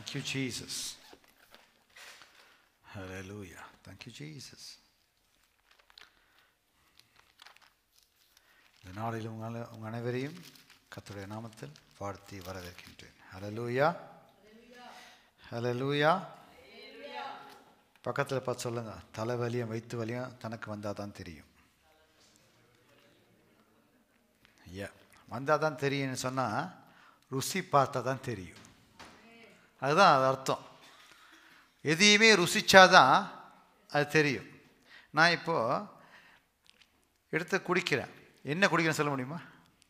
Thank you, Jesus. Hallelujah. Thank you, Jesus. இந்த நாளில் உங்கள் உங்கள் அனைவரையும் கர்த்தருடைய நாமத்தில் வாழ்த்தி வரவேற்கின்றேன் ஹalleluya ஹalleluya பக்கத்தில் பார்த்து சொல்லுங்க தலைவலியும் வயிற்று வலியும் தனக்கு வந்தால் தான் தெரியும் ஐயா வந்தால் தான் தெரியும்னு சொன்னால் ருசி பார்த்தா தான் தெரியும் அதுதான் அது அர்த்தம் எதையுமே ருசிச்சாதான் அது தெரியும் நான் இப்போது எடுத்து குடிக்கிறேன் என்ன குடிக்கிறேன்னு சொல்ல முடியுமா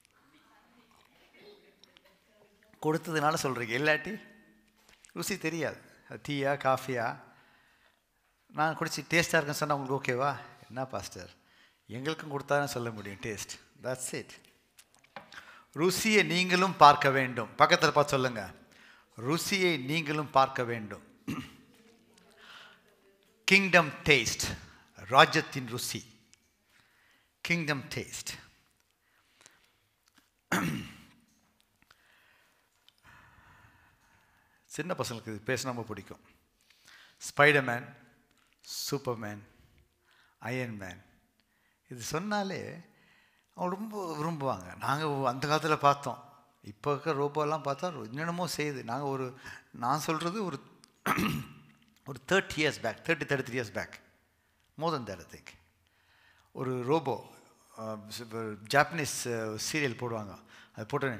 கொடுத்ததுனால சொல்கிறீங்க இல்லாட்டி ருசி தெரியாது அது டீயா காஃபியா நான் குடிச்சு டேஸ்ட்டாக இருக்குன்னு சொன்னால் உங்களுக்கு ஓகேவா என்ன பாஸ்டர் எங்களுக்கும் கொடுத்தாதான் சொல்ல முடியும் டேஸ்ட் தட்ஸ் இட் ருசியை நீங்களும் பார்க்க வேண்டும் பக்கத்தில் பார்த்து சொல்லுங்க ருசியை நீங்களும் பார்க்க வேண்டும் கிங்டம் டேஸ்ட் ராஜ்யத்தின் ருசி கிங்டம் டேஸ்ட் சின்ன பசங்களுக்கு இது பேச ரொம்ப பிடிக்கும் ஸ்பைடர்மேன் சூப்பர்மேன் அயன்மேன் இது சொன்னாலே அவங்க ரொம்ப விரும்புவாங்க நாங்கள் அந்த காலத்தில் பார்த்தோம் இப்போ இருக்க ரோபோலாம் பார்த்தா என்னென்னமோ செய்யுது நாங்கள் ஒரு நான் சொல்கிறது ஒரு ஒரு thirty years back thirty thirty three years back more than that think ஒரு ரோபோ ஜாப்பனீஸ் சீரியல் போடுவாங்க அது போட்டு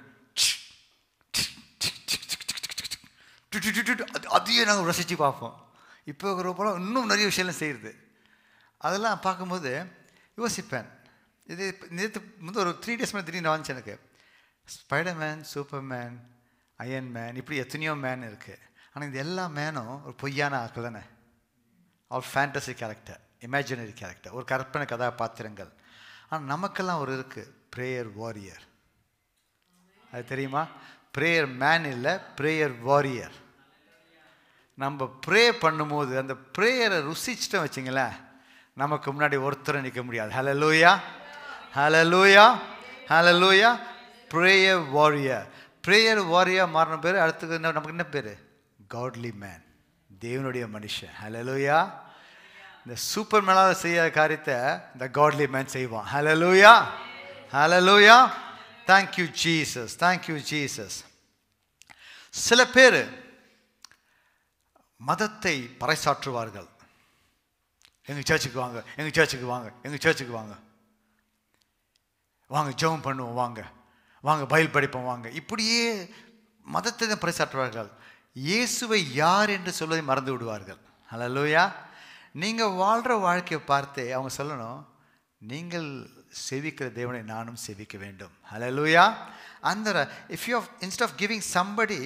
அதையே நாங்கள் ரசித்து பார்ப்போம் இப்போ ரோபோலாம் இன்னும் நிறைய விஷயம்லாம் செய்கிறது அதெல்லாம் பார்க்கும்போது யோசிப்பேன் இது நேற்று வந்து ஒரு த்ரீ டேஸ் மேலே திடீர்னு வந்துச்சு எனக்கு ஸ்பைடர்மேன் சூப்பர்மேன் அயன் மேன் இப்படி எத்தனையோ மேன் இருக்குது ஆனால் இந்த எல்லா மேனும் ஒரு பொய்யான ஆக்கள் தானே all fantasy character imaginary character ஒரு கற்பனை கதாபாத்திரங்கள் ஆனால் நமக்கெல்லாம் ஒரு இருக்குது ப்ரேயர் வாரியர் அது தெரியுமா ப்ரேயர் மேன் இல்லை ப்ரேயர் வாரியர் நம்ம ப்ரே பண்ணும்போது அந்த ப்ரேயரை ருசிச்சிட்டோம் வச்சிங்களேன் நமக்கு முன்னாடி ஒருத்தரை நிற்க முடியாது hallelujah hallelujah hallelujah prayer warrior prayer warrior மாறின பேர் அடுத்தது என்ன நமக்கு என்ன பேர் காட்லி மேன் தேவனுடைய மனுஷன் ஹலலூயா இந்த சூப்பர் மேனால செய்யாத காரியத்தை இந்த காட்லி மேன் செய்வான் hallelujah hallelujah thank you Jesus thank you Jesus சில பேர் மதத்தை பறைசாற்றுவார்கள் எங்கள் சர்ச்சுக்கு வாங்க எங்கள் சர்ச்சுக்கு வாங்க எங்கள் சர்ச்சுக்கு வாங்க வாங்க ஜெபம் பண்ணுவோம் வாங்க வாங்க பயில் படிப்போம் வாங்க இப்படியே மதத்தை தான் பறைசாற்றுவார்கள் இயேசுவை யார் என்று சொல்வதை மறந்து விடுவார்கள் ஹலலூயா நீங்கள் வாழ்கிற வாழ்க்கையை பார்த்து அவங்க சொல்லணும் நீங்கள் செவிக்கிற தேவனை நானும் செவிக்க வேண்டும் ஹலலூயா அந்த if you instead of giving somebody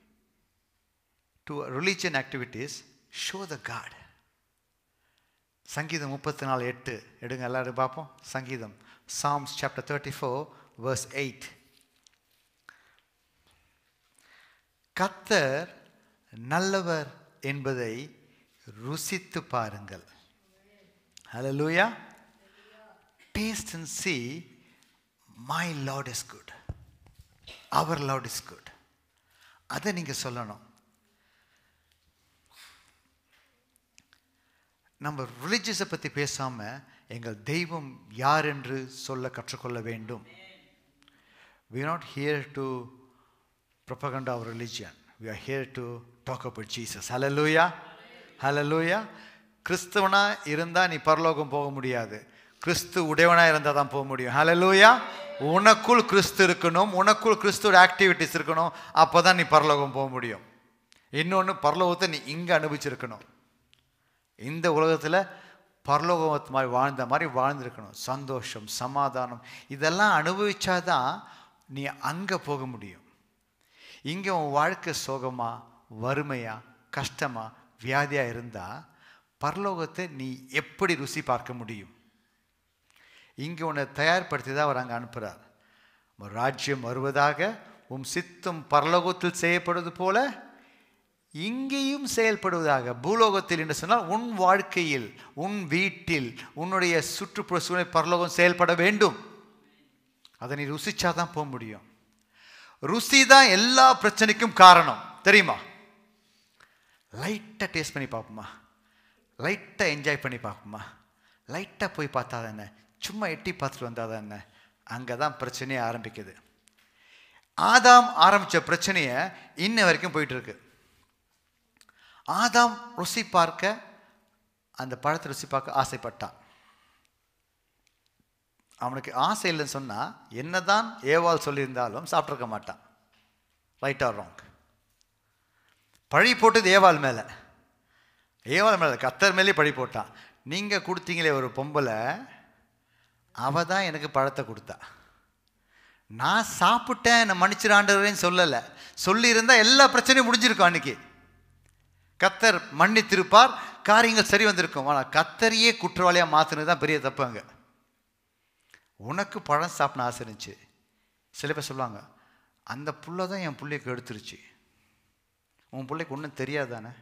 to religion activities show the God சங்கீதம் முப்பத்தி நாலு எட்டு எடுங்க எல்லாரும் பார்ப்போம் சங்கீதம் Psalms chapter thirty four verse eight கத்தர் நல்லவர் என்பதை ருசித்து பாருங்கள் hallelujah taste and see my Lord is good அவர் லார்ட் இஸ் குட் அதை நீங்கள் சொல்லணும் நம்ம ரிலிஜியஸை பற்றி பேசாமல் எங்கள் தெய்வம் யார் என்று சொல்ல கற்றுக்கொள்ள வேண்டும் we are not here to propaganda our religion we are here to talk about Jesus hallelujah hallelujah கிறிஸ்தவனா இருந்தால் நீ பரலோகம் போக முடியாது கிறிஸ்து உடையவனாக இருந்தால் தான் போக முடியும் ஹலலூயா உனக்குள் கிறிஸ்து இருக்கணும் உனக்குள் கிறிஸ்துவோட ஆக்டிவிட்டிஸ் இருக்கணும் அப்போ தான் நீ பரலோகம் போக முடியும் இன்னொன்று பரலோகத்தை நீ இங்கே அனுபவிச்சிருக்கணும் இந்த உலகத்தில் பரலோகத்து மாதிரி வாழ்ந்த மாதிரி வாழ்ந்திருக்கணும் சந்தோஷம் சமாதானம் இதெல்லாம் அனுபவிச்சாதான் நீ அங்கே போக முடியும் இங்கே உன் வாழ்க்கை சோகமா வறுமையா கஷ்டமா வியாதியாக இருந்தால் பரலோகத்தை நீ எப்படி ருசி பார்க்க முடியும் இங்கே உன்னை தயார்படுத்தி தான் அவர் அங்கே அனுப்புகிறார் ராஜ்யம் வருவதாக உம் சித்தம் பரலோகத்தில் செய்யப்படுவது போல இங்கேயும் செயல்படுவதாக பூலோகத்தில் என்று சொன்னால் உன் வாழ்க்கையில் உன் வீட்டில் உன்னுடைய சுற்றுப்புற சூழ்நிலை பரலோகம் செயல்பட வேண்டும் அதை நீ ருசிச்சா தான் போக முடியும் ருசி தான் எல்லா பிரச்சனைக்கும் காரணம் தெரியுமா லைட்டாக டேஸ்ட் பண்ணி பார்ப்போமா லைட்டாக என்ஜாய் பண்ணி பார்ப்போமா லைட்டாக போய் பார்த்தா தானே சும்மா எட்டி பார்த்துட்டு வந்தால் தானே அங்கே தான் பிரச்சனையே ஆரம்பிக்குது ஆதாம் ஆரம்பித்த பிரச்சனையை இன்ன வரைக்கும் போயிட்டு இருக்கு ஆதாம் ருசி பார்க்க அந்த பழத்தை ருசி பார்க்க ஆசைப்பட்டான் அவனுக்கு ஆசை இல்லைன்னு சொன்னால் என்னதான் ஏவாள் சொல்லியிருந்தாலும் சாப்பிட்ருக்க மாட்டான் ரைட் ஆர் ராங் பழி போட்டது ஏவாள் மேலே ஏவாள் மேலே கத்தர் மேலே பழி போட்டான் நீங்கள் கொடுத்தீங்களே ஒரு பொம்பளை அவ தான் எனக்கு பழத்தை கொடுத்தா நான் சாப்பிட்டேன் என்னை மன்னிச்சிடாண்டவரேன்னு சொல்லலை சொல்லியிருந்தா எல்லா பிரச்சனையும் முடிஞ்சிருக்கும் அன்னைக்கு கத்தர் மன்னித்திருப்பார் காரியங்கள் சரி வந்திருக்கும் ஆனால் கத்தரையே குற்றவாளியாக மாற்றினது தான் பெரிய தப்பு அங்கே உனக்கு பழம் சாப்பிட ஆசை இருந்துச்சு சில பேர் சொல்லுவாங்க அந்த புள்ள தான் என் பிள்ளைக்கு எடுத்துருச்சு உன் பிள்ளைக்கு ஒன்றும் தெரியாதானே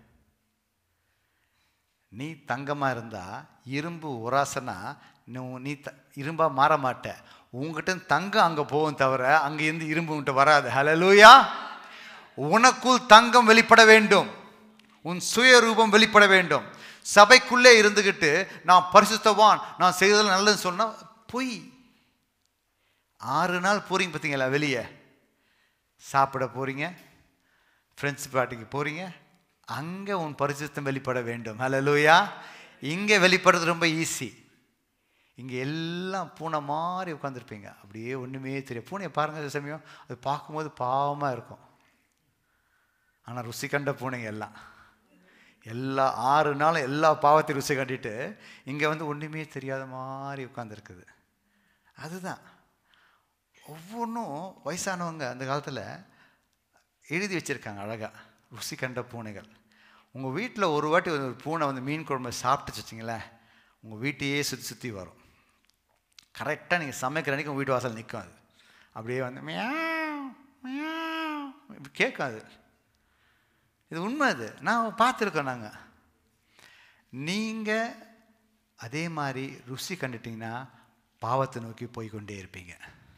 நீ தங்கமாக இருந்தா இரும்பு உராசனா நீ நீ த இரும்பாக மாற மாட்ட உங்ககிட்ட தங்கம் அங்கே போகும் தவிர அங்கே இருந்து இரும்பு உன்கிட்ட வராது ஹலலூயா உனக்குள் தங்கம் வெளிப்பட வேண்டும் உன் சுயரூபம் வெளிப்பட வேண்டும் சபைக்குள்ளே இருந்துக்கிட்டு நான் பரிசுத்தவான் நான் செய்ததில் நல்லதுன்னு சொன்னால் பொய் ஆறு நாள் போறீங்க பார்த்தீங்களா வெளியே சாப்பிட போகிறீங்க ஃப்ரெண்ட்ஸ் பார்ட்டிக்கு போகிறீங்க அங்கே உன் பரிசுத்தம் வெளிப்பட வேண்டும் ஹலலூயா இங்கே வெளிப்படுறது ரொம்ப ஈஸி இங்கே எல்லாம் பூனை மாதிரி உட்காந்துருப்பீங்க அப்படியே ஒன்றுமே தெரியும் பூனையை பாருங்கள் சில சமயம் அது பார்க்கும்போது பாவமாக இருக்கும் ஆனால் ருசி கண்ட பூனைங்க எல்லாம் எல்லா ஆறு நாளும் எல்லா பாவத்தையும் ருசி கண்டிட்டு இங்கே வந்து ஒன்றுமே தெரியாத மாதிரி உட்காந்துருக்குது அதுதான் ஒவ்வொன்றும் வயசானவங்க அந்த காலத்தில் எழுதி வச்சுருக்காங்க அழகாக ருசி கண்ட பூனைகள் உங்கள் வீட்டில் ஒரு வாட்டி ஒரு பூனை வந்து மீன் குழம்பு சாப்பிட்டுச்சு வச்சிங்களேன் உங்கள் வீட்டையே சுற்றி சுற்றி வரும் கரெக்டாக நீங்கள் சமைக்கிற அன்றைக்கி உங்கள் வீட்டு வாசல் நிற்கும் அது அப்படியே வந்து மியாவ், மியாவ் இப்படி கேட்கும் அது இது உண்மை அது நான் பார்த்துருக்கோம் நாங்கள் நீங்கள் அதே மாதிரி ருசி கண்டுட்டிங்கன்னா பாவத்தை நோக்கி போய்க்கொண்டே இருப்பீங்க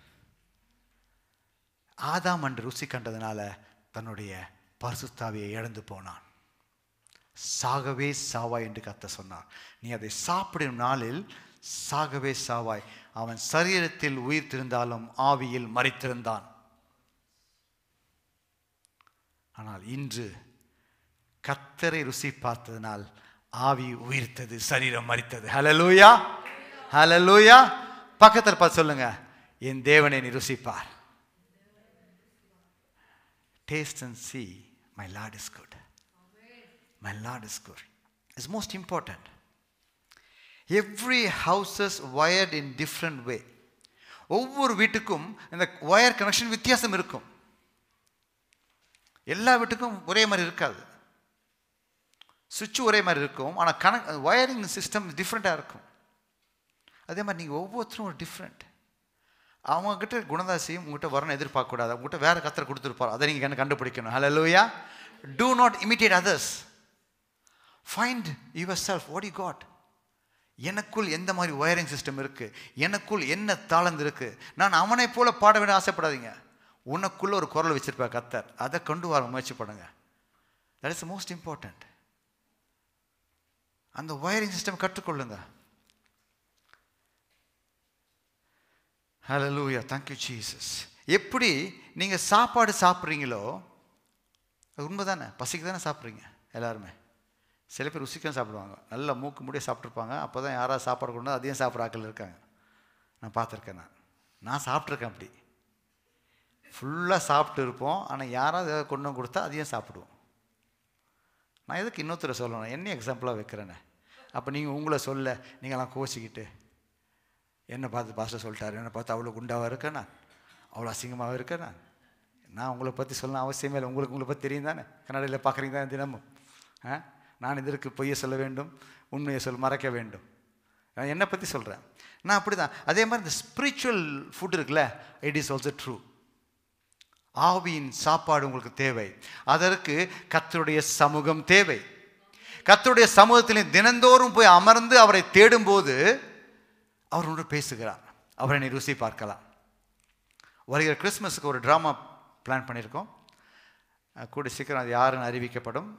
ஆதாம் அன்று ருசி கண்டதுனால தன்னுடைய பரிசுத்தாவியை இழந்து போனான் சாகவே சாவாய் என்று கத்த சொன்னார் நீ அதை சாப்பிடும் நாளில் சாகவே சாவாய் அவன் சரீரத்தில் உயிர்த்திருந்தாலும் ஆவியில் மறித்திருந்தான் ஆனால் இன்று கத்தரை ருசி பார்த்ததனால் ஆவி உயிர்த்தது சரீரம் மறித்தது ஹலலூயா ஹலலூயா பக்கத்தில் பார்த்து சொல்லுங்க என் தேவனை நீ ருசிப்பார் taste and see my Lord is good. My Lord is good. It's most important. Every house is wired in different way. ஒவ்வொரு வீட்டுக்கும் இந்த ஒயர் கனெக்ஷன் வித்தியாசம் இருக்கும் எல்லா வீட்டுக்கும் ஒரே மாதிரி இருக்காது சுவிட்ச் ஒரே மாதிரி இருக்கும் ஆனால் கனெக்ட் ஒயரிங் சிஸ்டம் டிஃப்ரெண்ட்டாக இருக்கும் அதே மாதிரி நீங்கள் ஒவ்வொருத்தரும் ஒரு டிஃப்ரெண்ட் அவங்கக்கிட்ட குணதாசியும் உங்கள்கிட்ட வரணும் எதிர்பார்க்கக்கூடாது உங்கள்கிட்ட வேறு கத்தரை கொடுத்துருப்பார் அதை நீங்கள் கண்டுபிடிக்கணும் hallelujah do not imitate others find yourself what you got எனக்குள் எந்த மாதிரி ஒயரிங் சிஸ்டம் இருக்குது எனக்குள் என்ன தாளந்து இருக்குது நான் அவனை போல பாட வேண்டிய ஆசைப்படாதீங்க உனக்குள்ள ஒரு குரல் வச்சிருப்பா கத்தர் அதை கொண்டு வர முயற்சி பண்ணுங்க தட் இஸ் மோஸ்ட் இம்பார்ட்டண்ட் அந்த ஒயரிங் சிஸ்டம் கற்றுக்கொள்ளுங்க ஹலலூயா தேங்க்யூ ஜீசஸ் எப்படி நீங்கள் சாப்பாடு சாப்பிட்றீங்களோ அது உண்மை தானே பசிக்கு தானே சாப்பிட்றீங்க எல்லாருமே சில பேர் ருசிக்கம் சாப்பிடுவாங்க நல்லா மூக்கு முடிய சாப்பிட்ருப்பாங்க அப்போ தான் யாராவது சாப்பாடு கொண்டு வந்து அதையும் சாப்பிட்ற ஆட்கள் இருக்காங்க நான் பார்த்துருக்கேன் நான் நான் சாப்பிட்ருக்கேன் அப்படி ஃபுல்லாக சாப்பிட்டு இருப்போம் ஆனால் யாராவது ஏதாவது கொண்டு வந்து கொடுத்தா அதையும் சாப்பிடுவோம் நான் எதுக்கு இன்னொருத்தரை சொல்லணும் என்ன எக்ஸாம்பிளாக வைக்கிறேனே அப்போ நீங்கள் உங்களை சொல்ல நீங்களாம் கோச்சிக்கிட்டு என்னை பார்த்து பாஸ்டர் சொல்லிட்டாரு என்னை பார்த்து அவ்வளோ குண்டாவாக இருக்கேன் நான் அவ்வளோ அசிங்கமாக இருக்கேன் நான் நான் உங்களை பற்றி சொல்ல அவசியமே இல்லை உங்களுக்கு உங்களை பற்றி தெரியும் தானே கன்னடையில் பார்க்குறீங்க தானே தினமும் ஆ நான் இதற்கு பொய்யை சொல்ல வேண்டும் உண்மையை சொல் மறைக்க வேண்டும் நான் என்னை பற்றி சொல்கிறேன் நான் அப்படி தான் அதே மாதிரி இந்த ஸ்பிரிச்சுவல் ஃபுட் இருக்குல்ல இட் இஸ் ஆல்சோ ட்ரூ ஆவியின் சாப்பாடு உங்களுக்கு தேவை அதற்கு கத்தருடைய சமூகம் தேவை கத்தருடைய சமூகத்தில் தினந்தோறும் போய் அமர்ந்து அவரை தேடும்போது அவர் ஒன்று பேசுகிறார் அவரை நீ ருசி பார்க்கலாம் வருகிற கிறிஸ்மஸுக்கு ஒரு ட்ராமா பிளான் பண்ணியிருக்கோம் அஹ் கூடி சீக்கிரம் அது யாருன்னு அறிவிக்கப்படும்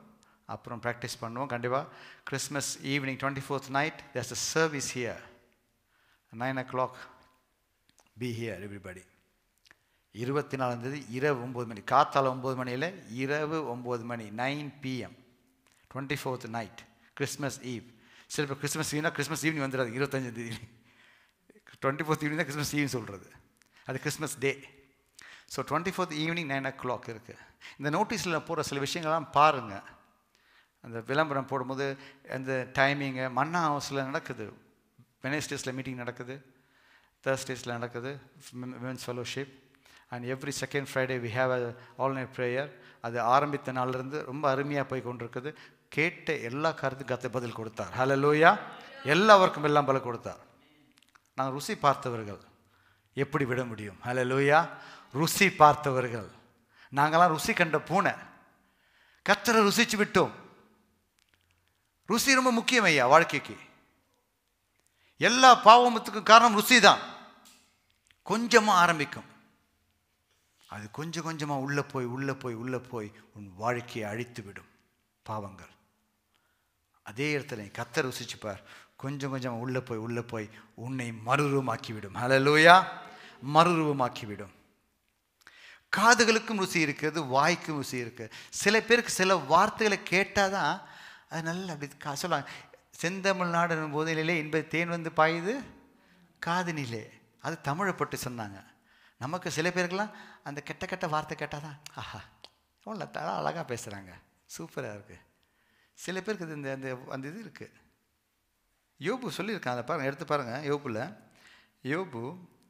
அப்புறம் ப்ராக்டிஸ் பண்ணுவோம் கண்டிப்பாக Christmas evening twenty fourth night there's a service here nine o'clock be here everybody இருபத்தி நாலாந்தேதி இரவு ஒம்பது மணி காத்தால ஒம்பது மணியில் இரவு ஒம்பது மணி nine PM twenty fourth night Christmas eve சரி இப்போ கிறிஸ்மஸ் ஈவ்னா கிறிஸ்மஸ் ஈவினிங் வந்துடாது இருபத்தஞ்சாம் தேதி டுவெண்ட்டி ஃபோர்த் ஈவினிங் தான் கிறிஸ்மஸ் ஈவ் சொல்கிறது அது Christmas day so twenty fourth evening nine o'clock இருக்குது இந்த நோட்டீஸில் போகிற சில விஷயங்கள்லாம் பாருங்கள் அந்த விளம்பரம் போடும்போது அந்த டைமிங்கு மன்னா ஹவுஸில் நடக்குது வெனஸ்டேஸில் மீட்டிங் நடக்குது தேர்ஸ்டேஸில் நடக்குது women's fellowship and every second Friday we have a all night prayer அது ஆரம்பித்த நாள்லேருந்து ரொம்ப அருமையாக போய் கொண்டிருக்குது கேட்ட எல்லா காரியத்துக்கும் கத்தை பதில் கொடுத்தார் ஹலோ லூயா எல்லாருக்கும் எல்லாம் பதில் கொடுத்தார் நாங்கள் ருசி பார்த்தவர்கள் எப்படி விட முடியும் ஹலோ லூயா ருசி பார்த்தவர்கள் நாங்களாம் ருசி கண்ட பூனை கத்தரை ருசிச்சு விட்டோம் ருசி ரொம்ப முக்கியம் ஐயா வாழ்க்கைக்கு எல்லா பாவமத்துக்கும் காரணம் ருசி தான் கொஞ்சமாக ஆரம்பிக்கும் அது கொஞ்சம் கொஞ்சமாக உள்ளே போய் உள்ளே போய் உள்ளே போய் உன் வாழ்க்கையை அழித்து விடும் பாவங்கள் அதே இடத்துல நீ கத்த ருசிச்சுப்பார் கொஞ்சம் கொஞ்சமாக உள்ளே போய் உள்ளே போய் உன்னை மறுரூபமாக்கி விடும் ஹலலூயா மறுரூபமாக்கி விடும் காதுகளுக்கும் ருசி இருக்கிறது வாய்க்கும் ருசி இருக்குது சில பேருக்கு சில வார்த்தைகளை கேட்டால் தான் அது நல்லா அப்படி கா சொல்லுவாங்க செந்தமிழ்நாடு போதிலே இன்ப தேன் வந்து பாயுது காதினிலே அது தமிழை பட்டு சொன்னாங்க நமக்கு சில பேருக்கெல்லாம் அந்த கெட்ட கெட்ட வார்த்தை கேட்டால் தான் ஆஹா எவ்வளோ தர அழகாக பேசுகிறாங்க சூப்பராக இருக்குது சில பேருக்கு இது இந்த அந்த அந்த இது இருக்குது யோபு சொல்லியிருக்கான் அதை பாருங்கள் எடுத்து பாருங்கள் யோபுல யோபு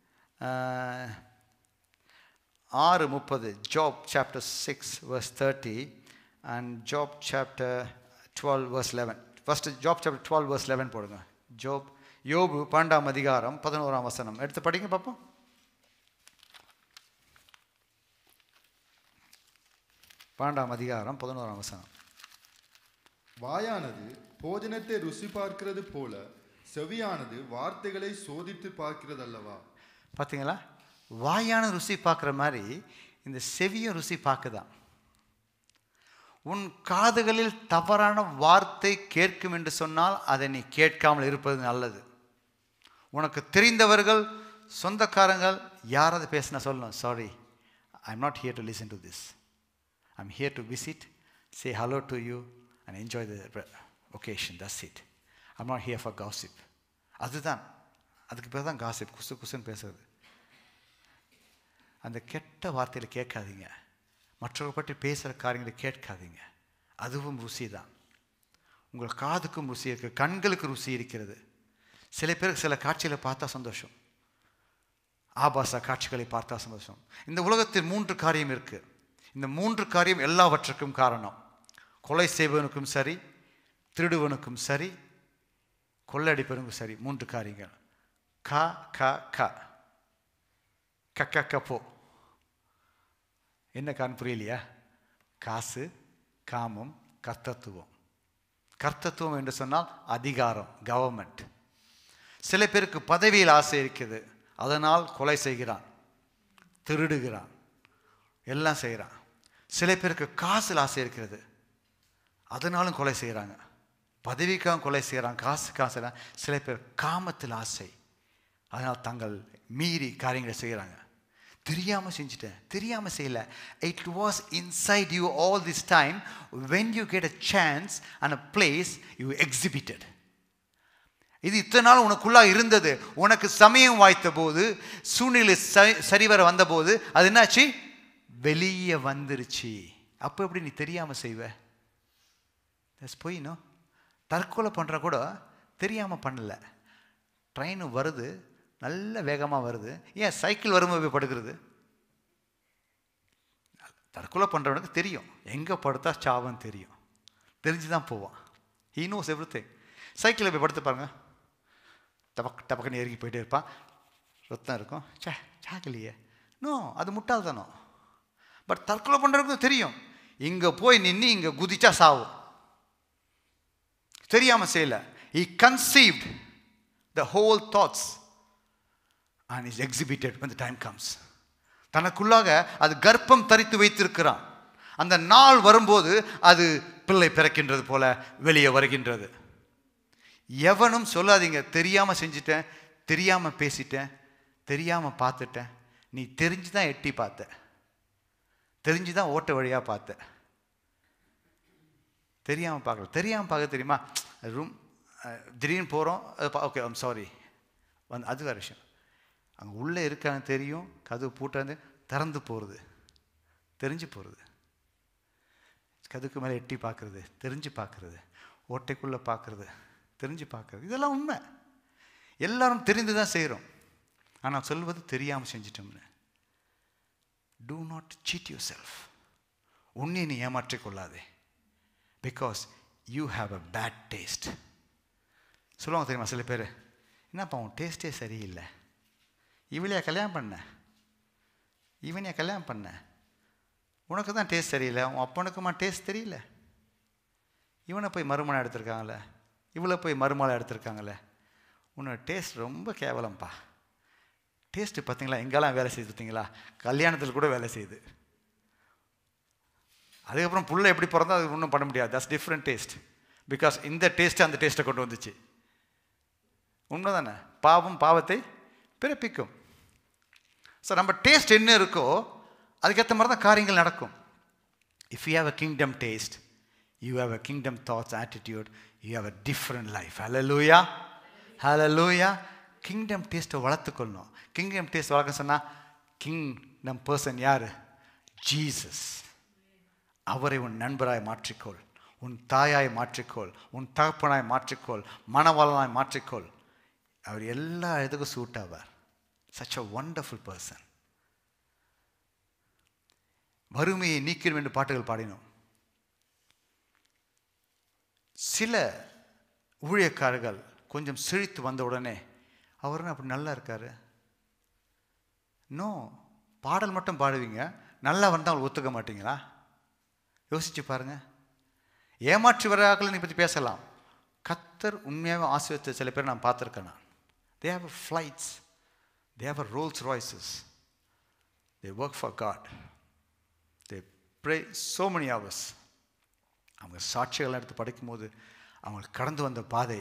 ஆறு முப்பது Job chapter six verse thirty and Job chapter twelve verse eleven first Job chapter twelve verse eleven போடுங்க ஜோப் யோபு பன்னெண்டாம் அதிகாரம் பதினோராம் வசனம் எடுத்து படிங்க பார்ப்போம் பன்னெண்டாம் அதிகாரம் பதினோராம் வசனம் வாயானது போஜனத்தை ருசி பார்க்கிறது போல செவியானது வார்த்தைகளை சோதித்து பார்க்கிறது அல்லவா பார்த்தீங்களா வாயான ருசி பார்க்குற மாதிரி இந்த செவியும் ருசி பார்க்குதான் உன் காதுகளில் தவறான வார்த்தை கேட்கும் என்று சொன்னால் அதை நீ கேட்காமல் இருப்பது நல்லது உனக்கு தெரிந்தவர்கள் சொந்தக்காரங்கள் யாராவது பேசினா சொல்லணும் sorry I am not here to listen to this I am here to visit say hello to you and enjoy the occasion that's it I'm not here for gossip அதுதான் அதுக்கு பேர் தான் காசிப் குசு குசுன்னு பேசுறது அந்த கெட்ட வார்த்தையில் கேட்காதீங்க மற்றவர்கள் பற்றி பேசுகிற காரியங்களை கேட்காதீங்க அதுவும் ருசி தான் உங்கள் காதுக்கும் ருசி இருக்குது கண்களுக்கு ருசி இருக்கிறது சில பேருக்கு சில காட்சிகளை பார்த்தா சந்தோஷம் ஆபாச காட்சிகளை பார்த்தா சந்தோஷம் இந்த உலகத்தில் மூன்று காரியம் இருக்குது இந்த மூன்று காரியம் எல்லாவற்றுக்கும் காரணம் கொலை செய்வனுக்கும் சரி திருடுவனுக்கும் சரி கொள்ளடிப்பவனுக்கும் சரி மூன்று காரியங்கள் க க க கக்க கப்போ என்ன காரணம் புரியலையா காசு காமம் கர்த்தத்துவம் கர்த்தத்துவம் என்று சொன்னால் அதிகாரம் கவர்மெண்ட் சில பேருக்கு பதவியில் ஆசை இருக்குது அதனால் கொலை செய்கிறான் திருடுகிறான் எல்லாம் செய்கிறான் சில பேருக்கு காசில் ஆசை இருக்கிறது அதனாலும் கொலை செய்கிறாங்க பதவிக்காக கொலை செய்கிறான் காசுக்காக செய்கிறான் சில பேர் காமத்தில் ஆசை அதனால் தங்கள் மீறி காரியங்களை செய்கிறாங்க தெரியாமல் செஞ்சுட்டேன் தெரியாமல் செய்யல it was inside you all this time when you get a chance and a place you exhibited இது இத்தனை நாள் உனக்குள்ளாக இருந்தது உனக்கு சமயம் வாய்த்த போது சூழ்நிலை சரி சரிவர வந்தபோது அது என்னாச்சு வெளியே வந்துருச்சு அப்போ எப்படி நீ தெரியாமல் செய்வ போயினோ தற்கொலை பண்ணுற கூட தெரியாமல் பண்ணல ட்ரெயின் வருது நல்ல வேகமாக வருது ஏன் சைக்கிள் வரும்போது போய் படுக்கிறது தற்கொலை பண்ணுறவனுக்கு தெரியும் எங்கே படுத்தா சாவன்னு தெரியும் தெரிஞ்சு தான் போவான் ஹீ நோஸ் எவ்ரி திங் சைக்கிளில் போய் படுத்து பாருங்க டபக் டபக்குன்னு ஏறி போயிட்டே இருப்பான் ரத்தம் இருக்கும் சே சாக்கலையே நோ அது முட்டாள்தானோ பட் தற்கொலை பண்ணுறதுக்கு தெரியும் இங்கே போய் நின்று இங்கே குதிச்சா சாவும் தெரியாமல் செய்யல he conceived the whole thoughts and is exhibited when the time comes தனக்குள்ளாக அது கர்ப்பம் தரித்து வைத்திருக்கிறான் அந்த நாள் வரும்போது அது பிள்ளை பிறக்கின்றது போல வெளியே வருகின்றது எவனும் சொல்லாதீங்க தெரியாமல் செஞ்சிட்டேன் தெரியாமல் பேசிட்டேன் தெரியாமல் பார்த்துட்டேன் நீ தெரிஞ்சு தான் எட்டி பார்த்த தெரிஞ்சு தான் ஓட்ட வழியாக பார்த்த தெரியாமல் பார்க்கல தெரியாமல் பார்க்க தெரியுமா ரூம் திடீர்னு போகிறோம் ஓகே ஐம் சாரி வந்து அது வேறு விஷயம் அங்கே உள்ளே இருக்கான்னு தெரியும் கதவு பூட்டாந்து திறந்து போகிறது தெரிஞ்சு போகிறது கதுக்கு மேலே எட்டி பார்க்குறது தெரிஞ்சு பார்க்குறது ஓட்டைக்குள்ளே பார்க்குறது தெரிஞ்சு பார்க்குறது இதெல்லாம் உண்மை எல்லாரும் தெரிந்து தான் செய்கிறோம் ஆனால் சொல்வது தெரியாமல் செஞ்சிட்டோம்னு do not cheat yourself உன்னை நீ ஏமாற்றிக் கொள்ளாதே because you have a bad taste சொல்லுவாங்க தெரியுமா சில பேர் என்னப்பா உன் டேஸ்ட்டே சரியில்லை இவளையா கல்யாணம் பண்ண இவனையா கல்யாணம் பண்ண உனக்கு தான் டேஸ்ட் சரியில்லை உன் அப்பனுக்குமா டேஸ்ட் தெரியல இவனை போய் மறுமணம் எடுத்திருக்காங்களே இவளை போய் மறுமலை எடுத்திருக்காங்களே உன்னோட டேஸ்ட் ரொம்ப கேவலம்ப்பா டேஸ்ட்டு பார்த்தீங்களா எங்கெல்லாம் வேலை செய்யுது பார்த்தீங்களா கல்யாணத்தில் கூட வேலை செய்யுது அதுக்கப்புறம் புள்ள எப்படி பிறந்தா அது ஒன்றும் பண்ண முடியாது தட்ஸ் டிஃப்ரெண்ட் டேஸ்ட் பிகாஸ் இந்த டேஸ்ட்டு அந்த டேஸ்ட்டை கொண்டு வந்துச்சு உண்மைதானே பாவம் பாவத்தை பிறப்பிக்கும் ஸோ நம்ம டேஸ்ட் என்ன இருக்கோ அதுக்கேற்ற மாதிரி தான் காரியங்கள் நடக்கும் if you have a kingdom taste you have a kingdom thoughts attitude you have a different life hallelujah hallelujah kingdom டேஸ்ட்டை வளர்த்துக்கொள்ளணும் கிங்டம் டேஸ்ட் வளர்க்க சொன்னால் கிங்டம் பர்சன் யார் ஜீசஸ் அவரை உன் நண்பராய் மாற்றிக்கொள் உன் தாயாய் மாற்றிக்கொள் உன் தகப்பனாய் மாற்றிக்கொள் மனவாளனாய் மாற்றிக்கொள் அவர் எல்லா இதுக்கும் சூட் ஆவார் சச் அ ஒண்டர்ஃபுல் பர்சன் வறுமையை நீக்கணும் என்று பாட்டுகள் பாடினோம் சில ஊழியக்காரர்கள் கொஞ்சம் செழித்து வந்த உடனே அவரும் அப்படி நல்லா இருக்காரு நோ பாடல் மட்டும் பாடுவீங்க நல்லா வந்தால் அவங்களை ஒத்துக்க மாட்டீங்களா யோசிச்சு பாருங்க ஏமாற்றி வராக்களை நீ பற்றி பேசலாம் கத்தர் உண்மையாக ஆசிரியத்தை சில பேர் நான் பார்த்துருக்கேன் நான் they have flights they have Rolls Royces they work for God they pray so many hours அவங்க சாட்சிகள் எடுத்து படிக்கும்போது அவங்க கடந்து வந்த பாதை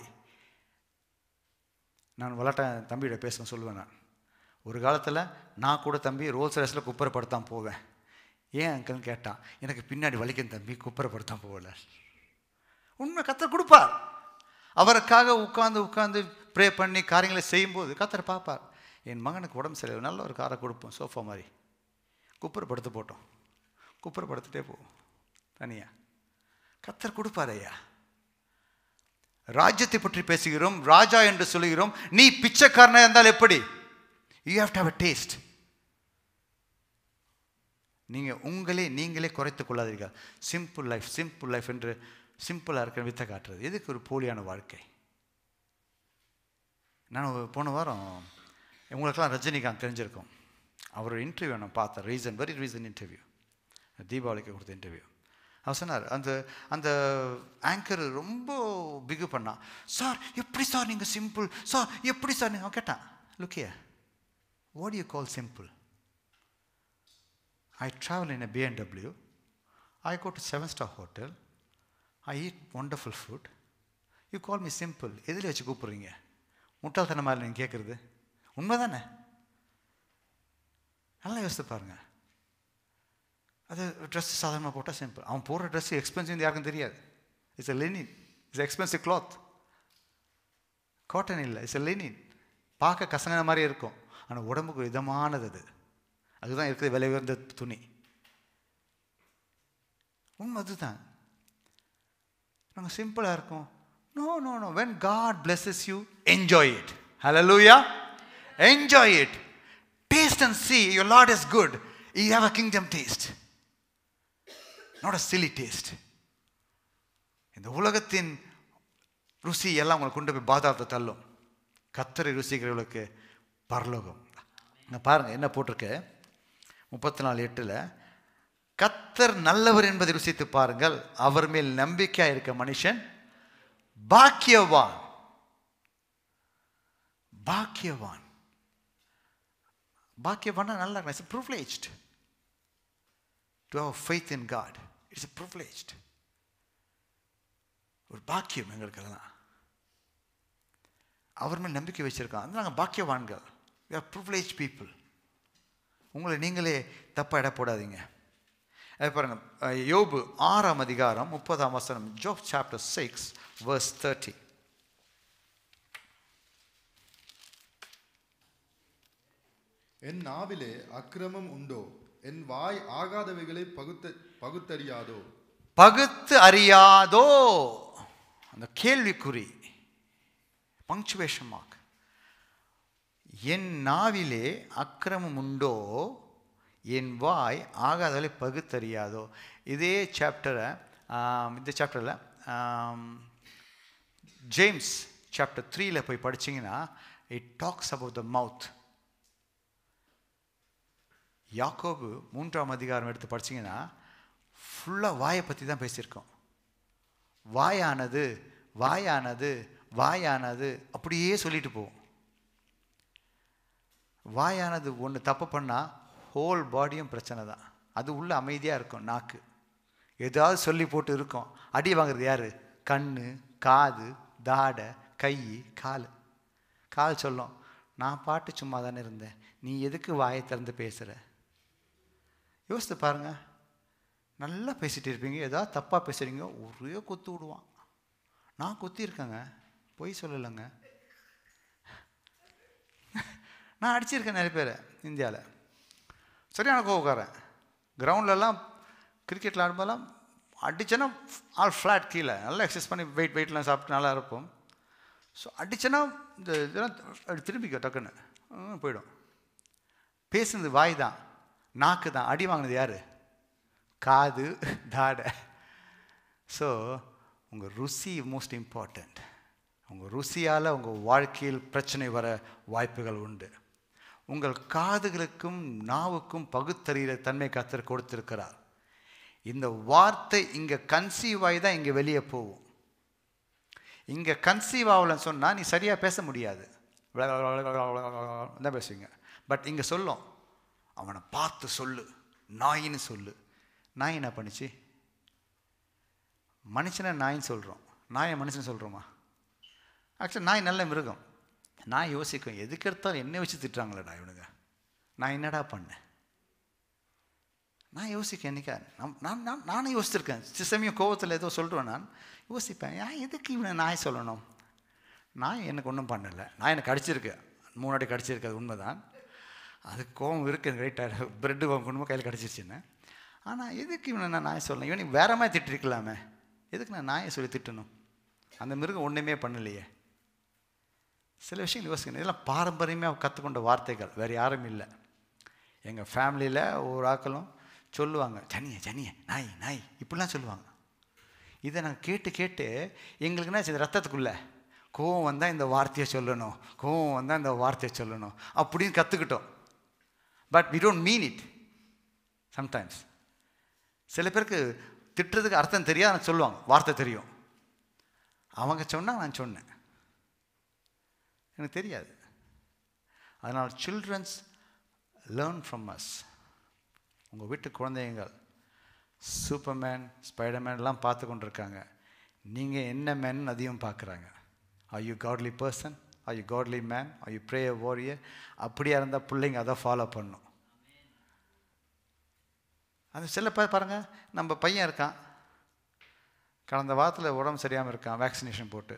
நான் விளாட்ட தம்பியோட பேச சொல்லுவேன் நான் ஒரு காலத்தில் நான் கூட தம்பி ரோல்ஸ் ரைஸில் குப்பரைப்படுத்தான் போவேன் ஏன் அங்கிள்னு கேட்டான் எனக்கு பின்னாடி வலிக்கும் தம்பி குப்பரைப்படுத்தான் போகல உண்மை கத்தர் கொடுப்பார் அவருக்காக உட்காந்து உட்காந்து ப்ரே பண்ணி காரியங்களை செய்யும்போது கத்தர் பார்ப்பார் என் மகனுக்கு உடம்பு சரியில்லை நல்ல ஒரு காரை கொடுப்போம் சோஃபா மாதிரி குப்பரைப்படுத்து போட்டோம் குப்பரைப்படுத்திட்டே போவோம் தனியாக கத்தர் கொடுப்பார் ஐயா ராஜ்யத்தை பற்றி பேசுகிறோம் ராஜா என்று சொல்லுகிறோம் நீ பிச்சைக்காரனாக இருந்தால் எப்படி you have to have a taste நீங்கள் உங்களே நீங்களே குறைத்து கொள்ளாதீர்கள் சிம்பிள் லைஃப் சிம்பிள் லைஃப் என்று சிம்பிளாக இருக்கிற வித்தை காட்டுறது எதுக்கு ஒரு போலியான வாழ்க்கை நான் ஒரு போன வாரம் உங்களுக்கெல்லாம் ரஜினிகாந்த் தெரிஞ்சிருக்கும் அவரோட இன்டர்வியூ நான் பார்த்தேன் ரீசன் வெரி ரீசன் இன்டர்வியூ தீபாவளிக்கு கொடுத்த இன்டர்வியூ அவர் சொன்னார் அந்த அந்த ஆங்கர் ரொம்ப பிகு பண்ணான் சார் எப்படி சார் நீங்கள் சிம்பிள் சார் எப்படி சார் நீங்கள் கேட்டான் look what you call simple I travel in a BMW. I go to seven star hotel. I eat wonderful food. You call me simple. எதில் வச்சு கூப்பிட்றீங்க முட்டாள்தனமாக இல்லை நீங்கள் கேட்குறது உண்மை தானே நல்லா யோசித்து பாருங்க அது ட்ரெஸ் சாதாரணமாக போட்டால் சிம்பிள் அவன் போடுற ட்ரெஸ் எக்ஸ்பென்சிவ் யாருக்கும் தெரியாது it's a linen it's expensive cloth cotton இல்லை இட்ஸ் எ லெனின் பார்க்க கசங்கின மாதிரி இருக்கும் ஆனால் உடம்புக்கு இதமானது அது அதுதான் இருக்கிற விலை உயர்ந்த துணி உண்மை அதுதான் நாங்கள் சிம்பிளாக இருக்கோம் no no no when God blesses you enjoy it hallelujah enjoy it taste and see your Lord is good you have a kingdom taste not a silly taste இந்த உலகத்தின் ருசி எல்லாம் உங்களை கொண்டு போய் பாதாளத்தை தள்ளும் கத்தரை ருசிக்கிறவர்களுக்கு பரலோகம் இங்கே பாருங்கள் என்ன போட்டிருக்கு முப்பத்தி நாலு எட்டில் கத்தர் நல்லவர் என்பதை ருசித்து பாருங்கள் அவர் மேல் நம்பிக்கையாக இருக்க மனுஷன் பாக்கியவான் பாக்கியவான் பாக்கியவானா நல்லா privileged to have faith in God it's a privileged ஒரு பாக்கியம் எங்களுக்கு அதெல்லாம் அவர் மேல் நம்பிக்கை வச்சிருக்கோம் அது நாங்கள் பாக்கியவான்கள் we are privileged people உங்களை நீங்களே தப்பாக இட போடாதீங்க அது பாருங்க அஹ், யோபு ஆறாம் அதிகாரம் முப்பதாம் வசனம் Job chapter six verse thirty என் நாவிலே அக்கிரமம் உண்டோ என் வாய் ஆகாதவைகளை பகுத்த பகுத்தறியாதோ பகுத்து அறியாதோ அந்த கேள்விக்குறி பங்க்சுவேஷன் மார்க் என் நாவிலே அக்கிரமம் உண்டோ என் வாய் ஆகாதவளை பகுத்தறியாதோ இதே சாப்டரை இந்த சாப்டரில் ஜேம்ஸ் சாப்டர் த்ரீல போய் படிச்சீங்கன்னா it talks about the mouth Yakobu மூன்றாம் அதிகாரம் எடுத்து படிச்சீங்கன்னா ஃபுல்லாக வாயை பற்றி தான் பேசியிருக்கோம் வாயானது வாயானது வாயானது அப்படியே சொல்லிட்டு போகும் வாயானது ஒன்று தப்பு பண்ணால் ஹோல் பாடியும் பிரச்சனை தான் அது உள்ள அமைதியாக இருக்கும் நாக்கு ஏதாவது சொல்லி போட்டு இருக்கும் அடி வாங்குறது யார் கண் காது தாடை கை கால் கால் சொல்லும் நான் பாட்டு சும்மா தானே இருந்தேன் நீ எதுக்கு வாயை திறந்து பேசுகிற யோசித்து பாருங்க நல்லா பேசிட்டு இருப்பீங்க ஏதாவது தப்பாக பேசுகிறீங்க ஒரே குத்து விடுவான் நான் குத்தி இருக்கேங்க பொய் சொல்லலைங்க நான் அடிச்சிருக்கேன் நிறைய பேர் இந்தியாவில் சரியான கோவக்காரன் கிரவுண்ட்லலாம் கிரிக்கெட் விளாடும்போதெல்லாம் அடிச்சேன்னா ஆல் ஃப்ளாட் கீழே நல்லா எக்ஸசைஸ் பண்ணி வெயிட் வெயிட்லாம் சாப்பிட்டு நல்லா இருப்போம் ஸோ அடிச்சேன்னா இந்த இதெல்லாம் அப்படி திரும்பிக்கோ டக்குன்னு ம், போயிடும் பேசுனது வாய் தான் நாக்கு தான் அடி வாங்கினது யார் காது தாடை ஸோ உங்கள் ருசி மோஸ்ட் இம்பார்ட்டண்ட் உங்கள் ருசியால் உங்கள் வாழ்க்கையில் பிரச்சனை வர வாய்ப்புகள் உண்டு உங்கள் காதுகளுக்கும் நாவுக்கும் பகுத்தறிகிற தன்மை கத்தர் கொடுத்திருக்கிறார் இந்த வார்த்தை இங்கே கன்சீவ் ஆகி தான் இங்கே வெளியே போகும் இங்கே கன்சீவ் ஆகலன்னு சொன்னால் நீ சரியாக பேச முடியாது தான் பேசுவீங்க பட் இங்கே சொல்லும் அவனை பார்த்து சொல்லு நாயின்னு சொல்லு நாய் என்ன பண்ணுச்சு மனுஷனை நாயின்னு சொல்கிறோம் நாயை மனுஷன் சொல்கிறோமா ஆக்சுவலி நாய் நல்ல மிருகம் நான் யோசிக்கும் எதுக்கு எடுத்தாலும் என்ன வச்சு திட்டுறாங்களேடா இவனுங்க நான் என்னடா பண்ணேன் நான் யோசிக்க என்னைக்கா நம் நான் நான் நானும் யோசிச்சிருக்கேன் சில சமயம் கோவத்தில் ஏதோ சொல்கிறேன் நான் யோசிப்பேன் ஏன் எதுக்கு இவனை நாய் சொல்லணும் நாய் எனக்கு ஒன்றும் பண்ணலை நான் எனக்கு அடிச்சிருக்கு மூணு அடி கடிச்சிருக்கு அது உண்மைதான் அது கோவம் இருக்குது ரைட்டாக ப்ரெட்டு கொண்டு கையில் கடிச்சிருச்சுன்னு ஆனால் எதுக்கு இவனை நான் நாய் சொல்லணும் இவனை வேற மாதிரி திட்டிருக்கலாமே எதுக்கு நான் நாயை சொல்லி திட்டணும் அந்த மிருகம் ஒன்றுமே பண்ணலையே சில விஷயங்கள் யோசிக்கணும் இதெல்லாம் பாரம்பரியமாக கற்றுக்கொண்ட வார்த்தைகள் வேறு யாரும் இல்லை எங்கள் ஃபேமிலியில் ஒரு ஆக்களும் சொல்லுவாங்க ஜனிய ஜனிய நாய் நாய் இப்படிலாம் சொல்லுவாங்க இதை நாங்கள் கேட்டு கேட்டு எங்களுக்கு என்ன செய்யுது ரத்தத்துக்குள்ளே கோவம் வந்தால் இந்த வார்த்தையை சொல்லணும் கோவம் வந்தால் இந்த வார்த்தையை சொல்லணும் அப்படின்னு கற்றுக்கிட்டோம் but we don't mean it sometimes சில பேருக்கு திட்டுறதுக்கு அர்த்தம் தெரியாது ஆனால் சொல்லுவாங்க வார்த்தை தெரியும் அவங்க சொன்னால் நான் சொன்னேன் எனக்கு தெரியாது அதனால் சில்ட்ரன்ஸ் லேர்ன் ஃப்ரம் அஸ் உங்கள் வீட்டு குழந்தைங்கள் சூப்பர்மேன் ஸ்பைடர்மேன்லாம் பார்த்து கொண்டிருக்காங்க நீங்கள் என்ன மேன் அதையும் பார்க்குறாங்க are you godly person are you godly man are you pray warrior அப்படியா இருந்தால் பிள்ளைங்க அதை ஃபாலோ பண்ணும் அது சில பேர் பாருங்கள் நம்ம பையன் இருக்கான் கடந்த வாரத்தில் உடம்பு சரியாமல் இருக்கான் வேக்சினேஷன் போட்டு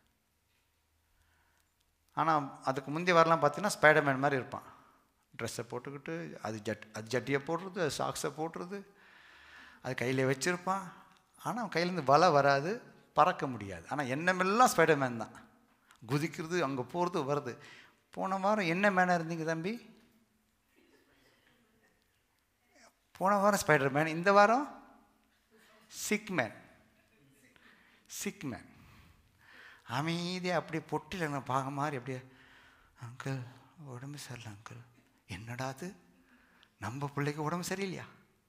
ஆனால் அதுக்கு முந்தைய வரலாம் பார்த்தீங்கன்னா ஸ்பைடர்மேன் மாதிரி இருப்பான் ட்ரெஸ்ஸை போட்டுக்கிட்டு அது ஜட் அது ஜட்டியை போடுறது அது சாக்ஸை போடுறது அது கையில் வச்சுருப்பான் ஆனால் அவன் கையிலேருந்து வலை வராது பறக்க முடியாது ஆனால் எண்ணமெல்லாம் ஸ்பைடர்மேன் தான் குதிக்கிறது அங்கே போகிறது வருது போன வாரம் என்ன மேனாக இருந்தீங்க தம்பி போன வாரம் ஸ்பைடர் மேன் இந்த வாரம் சிக் மேன் சிக் மேன் அமைதியாக அப்படியே பொட்டில் நான் பார்க்க மாதிரி அப்படியே அங்கிள் உடம்பு சரியில்லை அங்கிள் என்னடா அது நம்ம பிள்ளைக்கு உடம்பு சரியில்லையா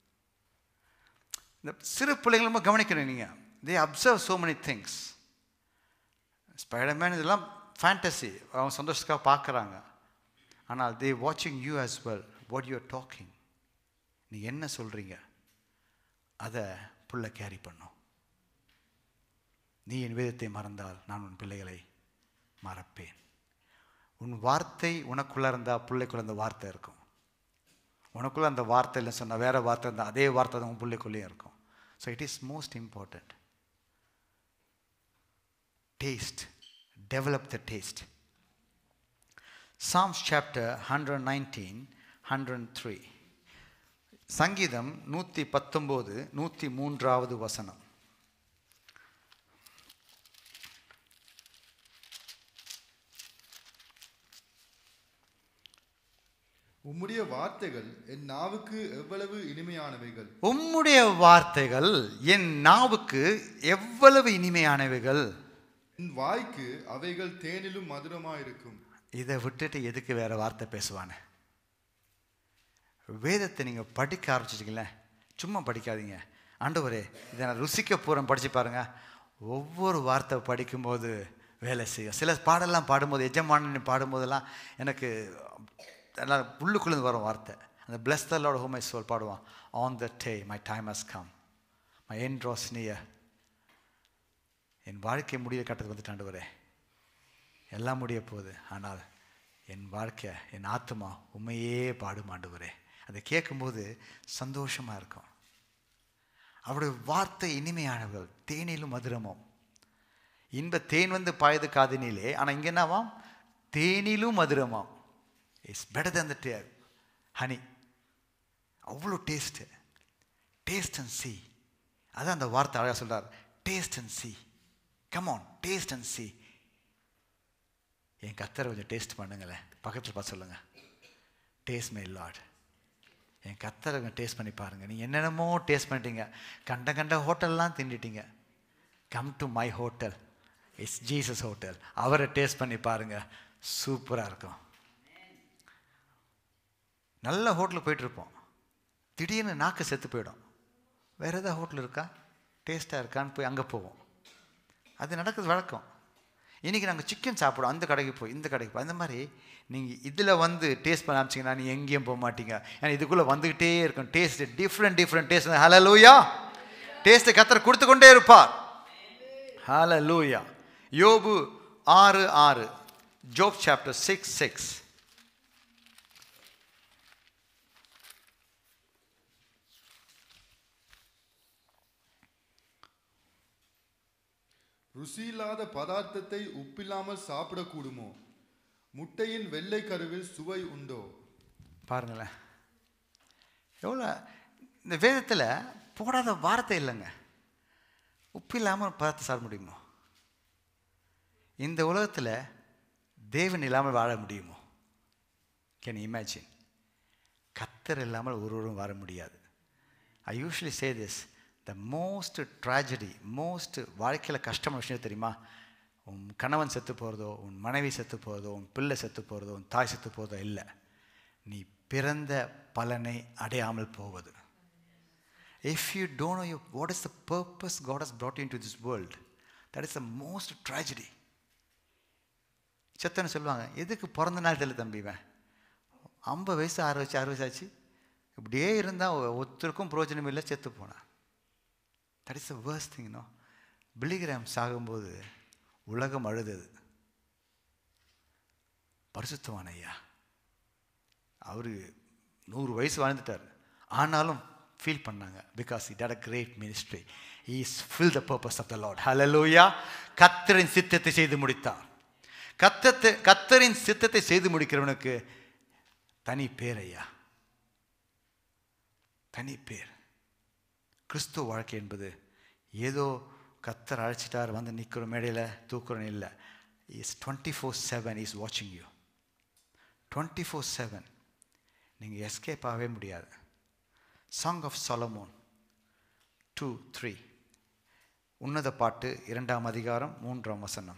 இந்த சிறு பிள்ளைங்களை நம்ம கவனிக்கணும் நீங்கள் they observe so many things Spiderman இதெல்லாம் ஃபேண்டசி அவங்க சந்தோஷத்துக்காக பார்க்குறாங்க ஆனால் தே வாட்சிங் you as well what you are talking நீ என்ன சொல்கிறீங்க அதை புள்ள கேரி பண்ணும் நீ என் வேதத்தை மறந்தால் நான் உன் பிள்ளைகளை மறப்பேன் உன் வார்த்தை உனக்குள்ள இருந்தால் பிள்ளைக்குள்ள அந்த வார்த்தை இருக்கும் உனக்குள்ள அந்த வார்த்தை இல்லை சொன்னால் வேற வார்த்தை இருந்தால் அதே வார்த்தை தான் உன் பிள்ளைக்குள்ளேயும் இருக்கும் so it is most important taste develop the taste Psalms chapter hundred nineteen hundred three சங்கீதம் நூற்றி பத்தொம்போது நூற்றி மூன்றாவது வசனம் உம்முடைய வார்த்தைகள் என் நாவுக்கு எவ்வளவு இனிமையானவைகள் உம்முடைய வார்த்தைகள் என் நாவுக்கு எவ்வளவு இனிமையானவைகள் என் வாய்க்கு அவைகள் தேனிலும் மதுரமாயிருக்கும் இதை விட்டுட்டு எதுக்கு வேற வார்த்தை பேசுவானே வேதத்தை நீங்கள் படிக்க ஆரம்பிச்சிட்டிங்களே சும்மா படிக்காதீங்க ஆண்டவரே இதை நான் ருசிக்க போகிறேன் படித்து பாருங்க ஒவ்வொரு வார்த்தை படிக்கும்போது வேலை செய்யும் சில பாடெல்லாம் பாடும்போது எஜமானன் பாடும்போதெல்லாம் எனக்கு எல்லாம் உள்ளுக்குள்ளேருந்து வரும் வார்த்தை அந்த பிளஸ் தல்லோட ஹோமை சோல் பாடுவான் on the day my time has come my end draws near என் வாழ்க்கை முடிய கட்டத்துக்கு வந்துட்டாண்டு வரே எல்லாம் முடிய போகுது ஆனால் என் வாழ்க்கை என் ஆத்மா உண்மையே பாடும் ஆண்டவரே அதை கேட்கும்போது சந்தோஷமாக இருக்கும் அவருடைய வார்த்தை இனிமையானவர்கள் தேனிலும் மதுரமும் இன்ப தேன் வந்து பாயுது காதினிலே ஆனால் இங்கே என்னவாம் தேனிலும் மதுரமாம் it's better than the honey அவ்வளோ டேஸ்ட்டு டேஸ்ட் அண்ட் சி அதான் அந்த வார்த்தை அழகாக சொல்றார் taste and see come on taste and see என் கத்தரை கொஞ்சம் டேஸ்ட் பண்ணுங்களேன் பக்கத்தில் பார்த்து சொல்லுங்கள் டேஸ்ட் மை லார்ட் என் கத்தரை கொஞ்சம் டேஸ்ட் பண்ணி பாருங்கள் நீங்கள் என்னென்னமோ டேஸ்ட் பண்ணிட்டீங்க கண்ட கண்ட ஹோட்டல்லாம் திண்டிட்டீங்க come to my hotel it's Jesus hotel அவரை டேஸ்ட் பண்ணி பாருங்கள் சூப்பராக இருக்கும் நல்ல ஹோட்டலுக்கு போயிட்டுருப்போம் திடீர்னு நாக்கு செத்து போயிடும் வேறு ஏதாவது ஹோட்டல் இருக்கா டேஸ்ட்டாக இருக்கான்னு போய் அங்கே போவோம் அது நடக்குது வழக்கம் இன்றைக்கி நாங்கள் சிக்கன் சாப்பிடுவோம் அந்த கடைக்கு போய் இந்த கடைக்கு போய் அந்த மாதிரி நீங்கள் இதில் வந்து டேஸ்ட் பண்ண ஆரம்பிச்சிங்கன்னா நீ எங்கேயும் போக மாட்டீங்க ஏன்னா இதுக்குள்ளே வந்துக்கிட்டே இருக்கும் taste different different taste hallelujah taste கத்தர் கொடுத்து கொண்டே இருப்பார் ஹலோ லூயா யோபு ஆறு ஆறு ஜோப் சாப்டர் சிக்ஸ் சிக்ஸ் ருசியில்லாத பதார்த்தத்தை உப்பில்லாமல் சாப்பிடக்கூடுமோ முட்டையின் வெள்ளை கருவில் சுவை உண்டோ பாருங்களேன் எவ்வளோ இந்த வேதத்தில் போடாத வார்த்தை இல்லைங்க உப்பு இல்லாமல் பார்த்து சாப்பிட முடியுமோ இந்த உலகத்தில் தேவன் இல்லாமல் வாழ முடியுமோ கேன் இமேஜின் கத்தர் இல்லாமல் ஒருவரும் வாழ முடியாது I usually say this the most tragedy most வாழ்க்கையில் கஷ்டமான விஷயம் தெரியுமா உன் கணவன் செத்து போகிறதோ உன் மனைவி செத்து போகிறதோ உன் பிள்ளை செத்து போகிறதோ உன் தாய் செத்து போகிறதோ இல்லை நீ பிறந்த பலனை அடையாமல் போவது if you don't know you what is the purpose God has brought you into this world that is the most tragedy செத்தன்னு சொல்லுவாங்க எதுக்கு பிறந்த நாள் தெரியல தம்பி இவன் ஐம்பது வயசு ஆறு வயசு ஆறு வயசு ஆச்சு இப்படியே இருந்தால் ஒருத்தருக்கும் பிரயோஜனம் இல்லை செத்து போனான் that is the worst thing no Billy Graham சாகும்போது உலகம் அழுதது பரிசுத்தவான் ஐயா அவர் நூறு வயசு வாழ்ந்துட்டார் ஆனாலும் ஃபீல் பண்ணாங்க because it a great ministry is fill the purpose of the Lord hallelujah கத்தரின் சித்தத்தை செய்து முடித்தார் கத்தத்தை கத்தரின் சித்தத்தை செய்து முடிக்கிறவனுக்கு தனி பேர் ஐயா தனி பேர் கிறிஸ்துவ வாழ்க்கை என்பது ஏதோ கத்தர் அழைச்சிட்டார் வந்து நிற்கிற மேடையில் தூக்குறோன்னு இல்லை is twenty four seven is வாட்சிங் யூ டுவெண்ட்டி ஃபோர் செவன் நீங்கள் எஸ்கேப் ஆகவே முடியாது song of Solomon two three உன்னத பாட்டு இரண்டாம் அதிகாரம் மூன்றாம் வசனம்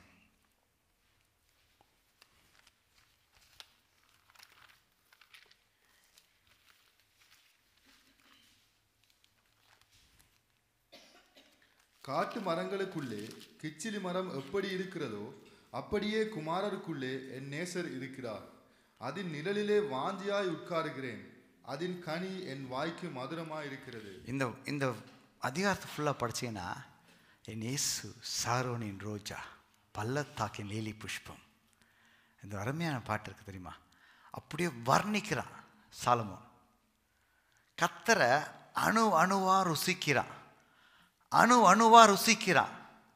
காட்டு மரங்களுக்குள்ளே கிச்சிலி மரம் எப்படி இருக்கிறதோ அப்படியே குமாரருக்குள்ளே என் நேசர் இருக்கிறார் அதன் நிழலிலே வாஞ்சியாய் உட்காருகிறேன் அதன் கனி என் வாய்க்கு மதுரமாய் இருக்கிறது இந்த இந்த அதிகாரத்தை ஃபுல்லாக படிச்சீங்கன்னா என் இயேசு சாரோனின் ரோஜா பள்ளத்தாக்கின் லீலி புஷ்பம் இந்த அருமையான பாட்டு இருக்கு தெரியுமா அப்படியே வர்ணிக்கிறான் சாலமோன் கத்தரை அணு அணுவா ருசிக்கிறான் அணு அணுவா ருசிக்கிறான்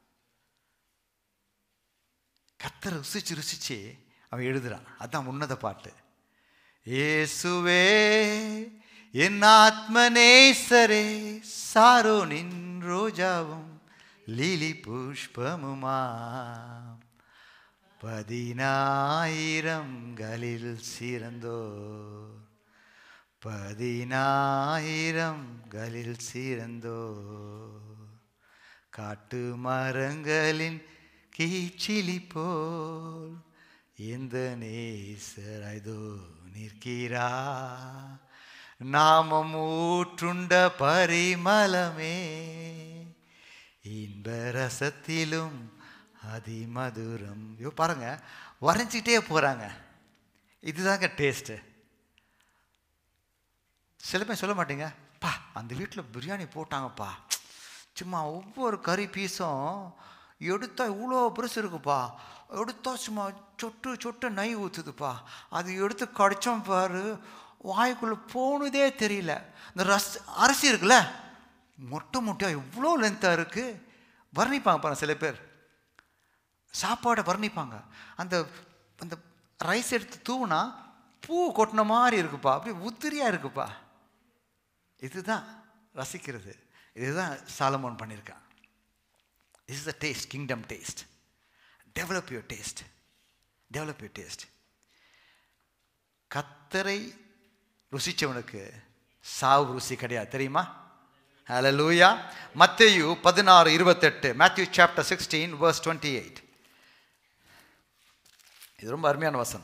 கத்தரை ருசிச்சு ருசிச்சு அவன் எழுதுறான் அதான் உன்னத பாட்டு இயேசுவே என் ஆத்மநேசரே சாரோனின் ரோஜாவும் லீலி புஷ்பமுமா பதினாயிரங்களில் சிறந்தோர் பதினாயிரங்களில் சிறந்தோர் காட்டு மரங்களின் கீச்சிலி போல் இந்த நேசர் இதோ நிற்கிறா நாமம் ஊற்றுண்ட பரிமளமே இன்ப ரசத்திலும் அதிமதுரம் ஐயோ பாருங்க வரைஞ்சிக்கிட்டே போகிறாங்க இதுதாங்க டேஸ்ட்டு சில பேர் சொல்ல மாட்டீங்க பா அந்த வீட்டில் பிரியாணி போட்டாங்கப்பா சும்மா ஒவ்வொரு கறி பீஸும் எடுத்தா இவ்வளோ பெருசு இருக்குப்பா எடுத்தா சும்மா சொட்டு சொட்டு நெய் ஊற்றுதுப்பா அது எடுத்து கடிச்சோம் பாரு வாய்க்குள்ளே போனதே தெரியல இந்த ரஸ் அரிசி இருக்குல்ல மொட்டை மொட்டையாக இவ்வளோ லென்த்தாக இருக்குது வர்ணிப்பாங்க பாருங்க சில பேர் சாப்பாடை வர்ணிப்பாங்க அந்த அந்த ரைஸ் எடுத்து தூவுனா பூ கொட்டின மாதிரி இருக்குப்பா அப்படியே உத்திரியாக இருக்குப்பா இதுதான் ரசிக்கிறது இதுதான் சாலமோன் பண்ணியிருக்கான் is the taste kingdom taste develop your taste develop your taste கத்தரை ருசிச்சவனுக்கு சாவு ருசி கிடையாது தெரியுமா ஹalleluya மத்தேயு பதினாறு இருபத்தெட்டு Matthew chapter sixteen verse twenty eight இது ரொம்ப அருமையான வசனம்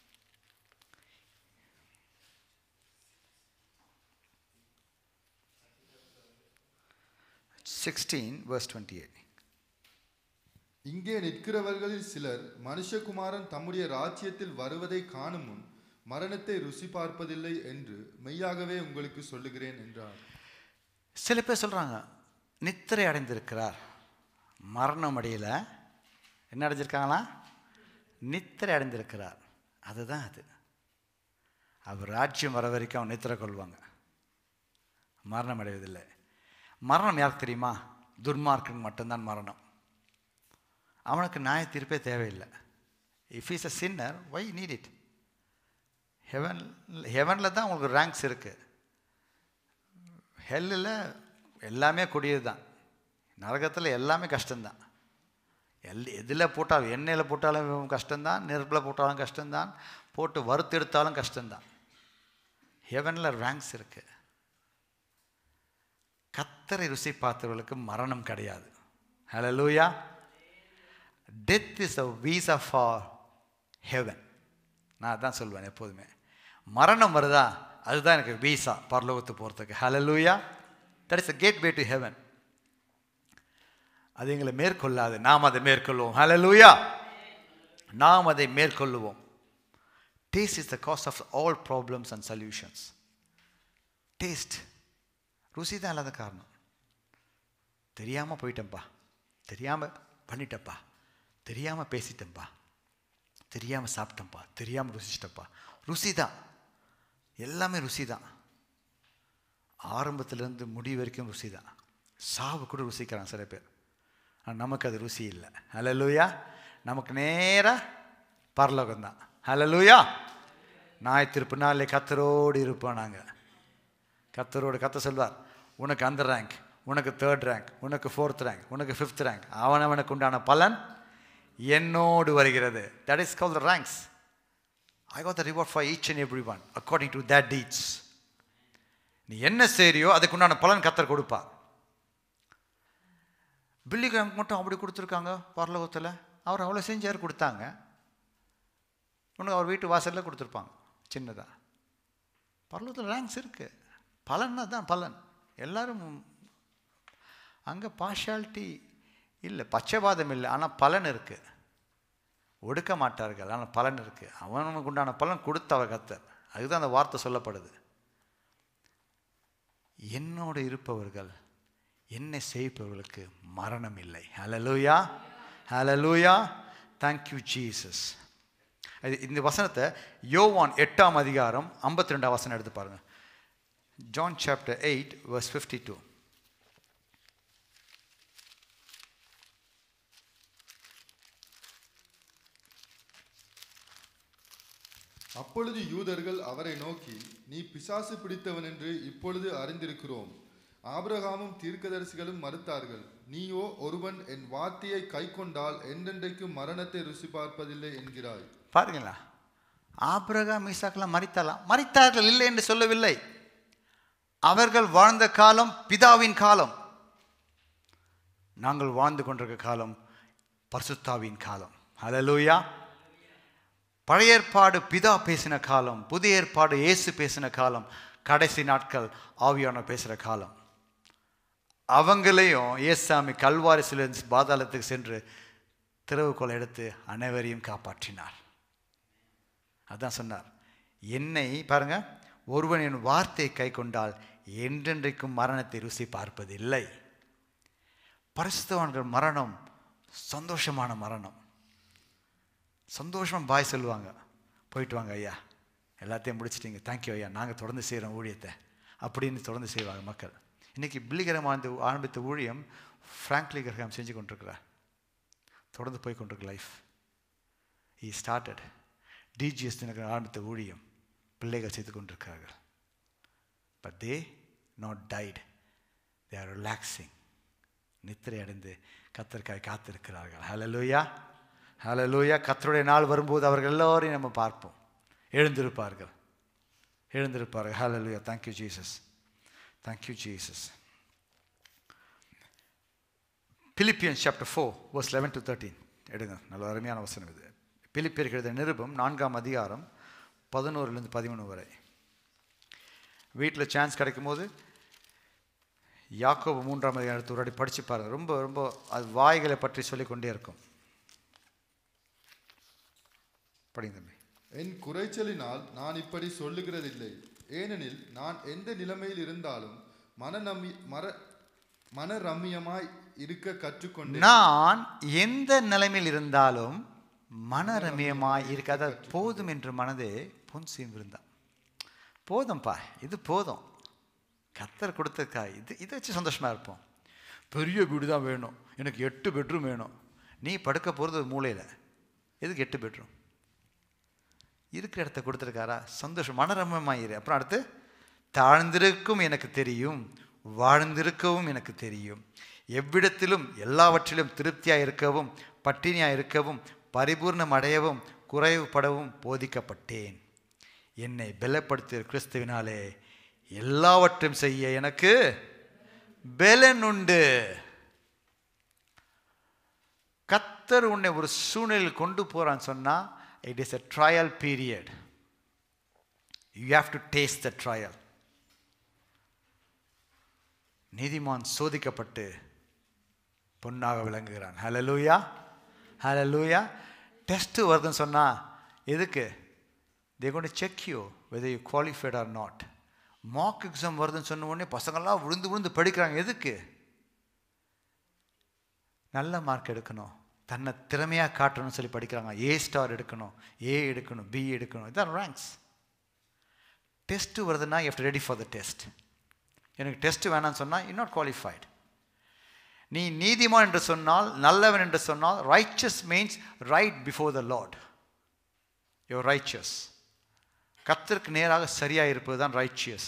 சிக்ஸ்டீன் வேர்ஸ் டுவெண்ட்டி எயிட் இங்கே நிற்கிறவர்களில் சிலர் மனுஷகுமாரன் தம்முடைய ராஜ்யத்தில் வருவதை காணும் முன் மரணத்தை ருசி பார்ப்பதில்லை என்று மெய்யாகவே உங்களுக்கு சொல்லுகிறேன் என்றார் சில பேர் சொல்கிறாங்க நித்திரை அடைந்திருக்கிறார் மரணம் அடையல என்ன அடைஞ்சிருக்காங்களா நித்திரை அடைந்திருக்கிறார் அதுதான் அது அவர் ராஜ்யம் வர வரைக்கும் அவன் நித்திரை கொள்வாங்க மரணம் அடைவதில்லை மரணம் யாருக்கு தெரியுமா துர்மார்க்கன் மட்டும்தான் மரணம் அவனுக்கு நியாய தீர்ப்பே தேவையில்லை if is a sinner why need it heaven ஹெவனில் தான் உங்களுக்கு ரேங்க்ஸ் இருக்குது ஹெல்லில் எல்லாமே கொடியது தான் நரகத்தில் எல்லாமே கஷ்டம்தான் எல் எதில் போட்டாலும் எண்ணெயில் போட்டாலும் கஷ்டம்தான் நெருப்பில் போட்டாலும் கஷ்டம்தான் போட்டு வறுத்தெடுத்தாலும் கஷ்டம்தான் ஹெவனில் ரேங்க்ஸ் இருக்குது கத்தரை ருசி பார்த்தவர்களுக்கு மரணம் கிடையாது ஹalleluya death is a visa for heaven நான் அதான் சொல்வேன் எப்போதுமே மரணம் வருதா அதுதான் எனக்கு வீசா பரலோகத்து போகிறதுக்கு ஹalleluya that is a gateway to heaven அது எங்களை மேற்கொள்ளாது நாம் அதை மேற்கொள்வோம் ஹalleluya நாம் அதை மேற்கொள்ளுவோம் taste is the cause of all problems and solutions taste ருசி தான் இல்லாத காரணம் தெரியாமல் போயிட்டேன்ப்பா தெரியாமல் பண்ணிட்டேன்ப்பா தெரியாமல் பேசிட்டேன்ப்பா தெரியாமல் சாப்பிட்டேன்ப்பா தெரியாமல் ருசிச்சிட்டேன்ப்பா ருசி தான் எல்லாமே ருசி தான் ஆரம்பத்துலேருந்து முடி வரைக்கும் ருசி தான் சாவு கூட ருசிக்கிறான் சில பேர் ஆனால் நமக்கு அது ருசி இல்லை ஹalleluya நமக்கு நேராக பரலோகம் தான் ஹalleluya நாய் திருப்பு நாளில் கத்தரோடு இருப்போம் நாங்கள் கத்தரோடு கத்த சொல்வார் உனக்கு அந்த ரேங்க் உனக்கு தேர்ட் ரேங்க் உனக்கு ஃபோர்த் ரேங்க் உனக்கு ஃபிஃப்த் ரேங்க் அவனவனுக்கு உண்டான பலன் என்னோடு வருகிறது that is call the ranks I got the reward for each and every one according to their deeds நீ என்ன செய்றியோ அதுக்கு உண்டான பலன் கத்தர் கொடுப்பா பில்லி கிராம்க்கு மட்டும் அப்படி கொடுத்துருக்காங்க பரலோகத்தில் அவர் அவ்வளோ செஞ்சார் கொடுத்தாங்க உனக்கு அவர் வீட்டு வாசலில் கொடுத்துருப்பாங்க சின்னதாக பரலோகத்தில் ரேங்க்ஸ் இருக்குது பலன்னா தான் பலன் எல்லாரும் அங்கே பார்ஷாலிட்டி இல்லை பச்சைவாதம் இல்லை ஆனால் பலன் இருக்குது ஒடுக்க மாட்டார்கள் ஆனால் பலன் இருக்குது அவனுக்கு உண்டான பலன் கொடுத்தவர் கத்தர் அதுதான் அந்த வார்த்தை சொல்லப்படுது என்னோடு இருப்பவர்கள் என்னை சேவிப்பவர்களுக்கு மரணம் இல்லை ஹalleluya ஹalleluya thank you ஜீசஸ் இது இந்த வசனத்தை யோவான் எட்டாம் அதிகாரம் ஐம்பத்தி ரெண்டாம் வசனம் எடுத்து பாருங்க John chapter eight verse fifty two அப்பொழுது யூதர்கள் அவரை நோக்கி நீ பிசாசு பிடித்தவன் என்று இப்பொழுது அறிந்திருக்கிறோம் ஆபிரகாமும் தீர்க்கதரிசிகளும் மறுத்தார்கள் நீயோ ஒருவன் என் வார்த்தையை கைக்கொண்டால் என்றென்றைக்கும் மரணத்தை ருசி பார்ப்பதில்லை என்கிறாய் பாருங்களா ஆபிரகாம் ஈசாக்கெல்லாம் மறித்தாலாம் மறித்தார்கள் இல்லை என்று சொல்லவில்லை அவர்கள் வாழ்ந்த காலம் பிதாவின் காலம் நாங்கள் வாழ்ந்து கொண்டிருக்க காலம் பரிசுத்தாவின் காலம் ஹalleluya பழைய ஏற்பாடு பிதா பேசின காலம் புதிய ஏற்பாடு இயேசு பேசின காலம் கடைசி நாட்கள் ஆவியான பேசுகிற காலம் அவங்களையும் ஏசாமி கல்வாரி சிலன்ஸ் பாதாளத்துக்கு சென்று திறவுகோலை எடுத்து அனைவரையும் காப்பாற்றினார் அதான் சொன்னார் என்னை பாருங்க ஒருவன் என் வார்த்தையை கை கொண்டால் என்றென்றைக்கும் மரணத்தை ருசி பார்ப்பதில்லை பரிசுத்தவான்கள் மரணம் சந்தோஷமான மரணம் சந்தோஷமாக பாய் சொல்லுவாங்க போயிட்டு வாங்க ஐயா எல்லாத்தையும் முடிச்சிட்டிங்க தேங்க்யூ ஐயா நாங்கள் தொடர்ந்து செய்கிறோம் ஊழியத்தை அப்படின்னு தொடர்ந்து செய்வாங்க மக்கள் இன்றைக்கி பில்லிகரம் ஆண்டு ஆரம்பித்த ஊழியம் ஃப்ராங்க்லி கிரகம் செஞ்சு கொண்டிருக்கிறார் தொடர்ந்து போய் கொண்டிருக்கு life he started DGS Dinakaran ஆரம்பித்த ஊழியம் பிள்ளைகள் செய்து கொண்டிருக்கிறார்கள் but they not died they are relaxing நித்திரை அடைந்து கத்தருக்காய் காத்திருக்கிறார்கள் ஹalleluya ஹalleluya கத்தருடைய நாள் வரும்போது அவர்கள் எல்லோரையும் நம்ம பார்ப்போம் எழுந்திருப்பார்கள் எழுந்திருப்பார்கள் ஹalleluya thank you jesus thank you jesus Philippians chapter four verse eleven to thirteen எடுங்க நல்ல அருமையான வசனம் இது பிலிப்பியர்கள் எழுதிய நிருபம் நான்காம் அதிகாரம் பதினோருலேருந்து பதிமூணு வரை வீட்டில் சான்ஸ் கிடைக்கும் போது யாக்கோபு மூன்றாம் அதிகாரம் எடுத்து ஒரு வாட்டி படிச்சு பாருங்க ரொம்ப ரொம்ப அது வாய்களை பற்றி சொல்லிக் கொண்டே இருக்கும் படிங்க தம்பி என் குறைச்சலினால் நான் இப்படி சொல்லுகிறதில்லை ஏனெனில் நான் எந்த நிலைமையில் இருந்தாலும் மனநம்மி மர மனரம்மியமாய் இருக்க கற்றுக்கொண்டேன் நான் எந்த நிலைமையில் இருந்தாலும் மனரமியமாய் இருக்காத போதும் என்று மனதே பொன் இருந்தான் போதும்ப்பா இது போதும் கத்தர் கொடுத்தக்கா இது இதை வச்சு சந்தோஷமா இருப்போம் பெரிய வீடு தான் வேணும் எனக்கு எட்டு பெட்ரூம் வேணும் நீ படுக்க போகிறது மூலையில் எதுக்கு எட்டு பெட்ரூம் இருக்கிற இடத்த கொடுத்துருக்காரா சந்தோஷம் மனரமமாயிரு அப்புறம் அடுத்து தாழ்ந்திருக்கும் எனக்கு தெரியும் வாழ்ந்திருக்கவும் எனக்கு தெரியும் எவ்விடத்திலும் எல்லாவற்றிலும் திருப்தியாக இருக்கவும் பட்டினியாக இருக்கவும் பரிபூர்ணம் அடையவும் குறைவுபடவும் போதிக்கப்பட்டேன் என்னை பலப்படுத்திய கிறிஸ்துவினாலே எல்லாவற்றையும் செய்ய எனக்கு பலன் உண்டு கத்தர் உன்னை ஒரு சூழ்நிலையில் கொண்டு போறான்னு சொன்னா it is a trial period you have to taste the trial நீதிமான் சோதிக்கப்பட்டு பொன்னாக விளங்குகிறான் ஹalleluya ஹalleluya டெஸ்ட் வருதுன்னு சொன்னா எதுக்கு they going to check you whether you qualified or not mark exam வருதுன்னு சொன்ன உடனே பசங்கள்லாம் விழுந்து விழுந்து படிக்கிறாங்க எதுக்கு நல்ல மார்க் எடுக்கணும் தன்னை திறமையாக காட்டணும்னு சொல்லி படிக்கிறாங்க ஏ ஸ்டார் எடுக்கணும் ஏ எடுக்கணும் பி எடுக்கணும் இதான் ரேங்க்ஸ் டெஸ்ட்டு வருதுன்னா you ready for the test எனக்கு டெஸ்ட் வேணாம்னு சொன்னால் இன் நாட் குவாலிஃபைட் நீ நீதிமான் என்று சொன்னால் நல்லவன் என்று சொன்னால் riches means right before the Lord your riches கத்திற்கு நேராக சரியாக இருப்பது தான் ரைச்சியஸ்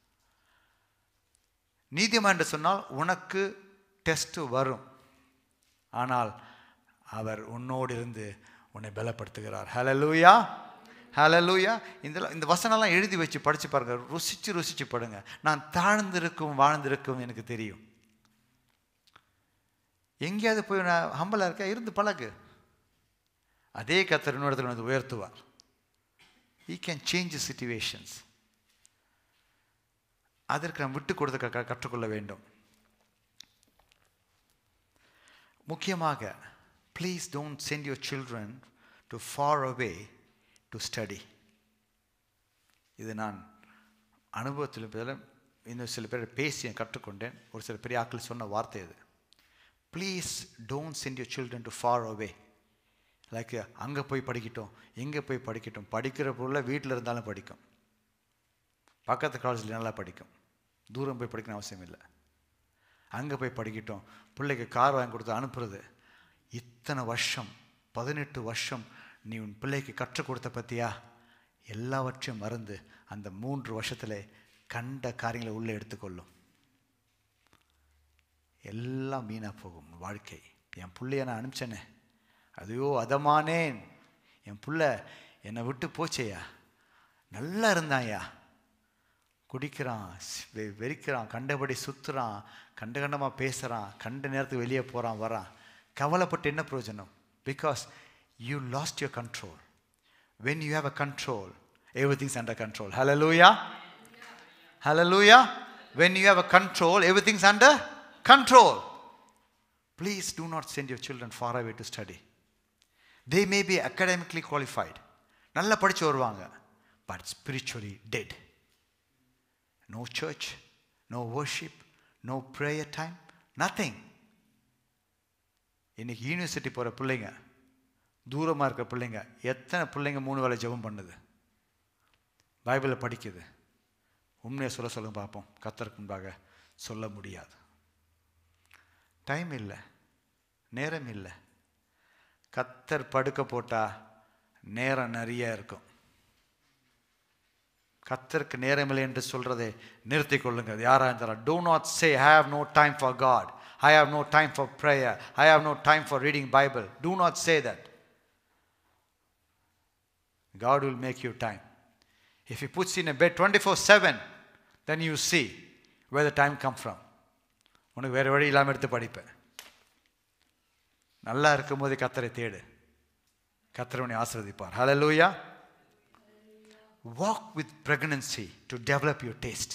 நீதிமான் என்று சொன்னால் உனக்கு டெஸ்ட் வரும் ஆனால் அவர் உன்னோடு இருந்து உன்னை பலப்படுத்துகிறார் ஹலலூயா ஹலலூயா இந்த இந்த வசனம்லாம் எழுதி வச்சு படித்து பாருங்க ருசிச்சு ருசிச்சு படுங்க நான் தாழ்ந்திருக்கும் வாழ்ந்திருக்கும் எனக்கு தெரியும் எங்கேயாவது போய் நான் ஹம்பலாக இருக்கா இருந்து பழகு அதே கத்தர் இன்னொருத்தர் வந்து உயர்த்துவார் ஈ கேன் சேஞ்ச் சிச்சுவேஷன்ஸ் அதற்கு நாம் விட்டு கொடுத்து க- கற்றுக்கொள்ள வேண்டும் முக்கியமாக please don't send your children too far away to study இது நான் அனுபவத்தில் பதில் இன்னும் சில பேர் பேசி நான் கற்றுக்கொண்டேன் ஒரு சில பெரிய ஆட்கள் சொன்ன வார்த்தை இது please don't send your children too far away like அங்கே போய் படிக்கட்டும் இங்கே போய் படிக்கட்டும் படிக்கிற பொருளை வீட்டில் இருந்தாலும் படிக்கும் பக்கத்து காலேஜில் நல்லா படிக்கும் தூரம் போய் படிக்கணும் அவசியம் இல்லை அங்கே போய் படிக்கட்டும் பிள்ளைக்கு கார் வாங்கி கொடுத்து அனுப்புறது இத்தனை வருஷம் பதினெட்டு வருஷம் நீ உன் பிள்ளைக்கு கற்றுக் கொடுத்த பற்றியா எல்லாவற்றையும் மறந்து அந்த மூன்று வருஷத்தில் கண்ட காரியங்களை உள்ளே எடுத்துக்கொள்ளும் எல்லாம் வீணாக போகும் உன் வாழ்க்கை என் பிள்ளைய நான் அனுப்பிச்சேனே அதையோ அதமானேன் என் புள்ள என்னை விட்டு போச்சேயா நல்லா இருந்தான்யா குடிக்கிறான் ஸ்- வெ- வெறிக்கிறான் கண்டபடி சுற்றுறான் கண்ட கண்டமாக பேசுகிறான் கண்ட நேரத்துக்கு வெளியே போகிறான் வரான் கவலைப்பட்டு என்ன பிரயோஜனம் because you lost your control when you have a control every things under control hallelujah hallelujah when you have a control every things under control please do not send your children far away to study they may be academically qualified நல்லா படித்து வருவாங்க but spiritually dead no church, no worship, no prayer time, nothing. இன்னைக்கு university போகிற பிள்ளைங்க தூரமாக இருக்கிற பிள்ளைங்க எத்தனை பிள்ளைங்க மூணு வேளை ஜெபம் பண்ணுது பைபிளை படிக்குது உண்மையை சொல்ல சொல்லுங்க பார்ப்போம் கத்தருக்கு முன்பாக சொல்ல முடியாது டைம் இல்லை நேரம் இல்லை கத்தர் படுக்க போட்டால் நேரம் நிறைய இருக்கும் கத்தருக்கு நேரமில்லை என்று சொல்றதை நிறுத்திக் கொள்ளுங்கள் யாரா இருந்தாலும் do not say I have no time for God I have no time for prayer I have no time for reading Bible do not say that God will make you time. If He puts you in a bed 24 7, then you see where the time come from. உனக்கு வேறு வழி இல்லாமல் எடுத்து படிப்பேன் நல்லா இருக்கும்போது கத்தரை தேடு கத்தரை உன்னை ஆசிர்வதிப்பார் ஹalleluya walk with pregnancy to develop your taste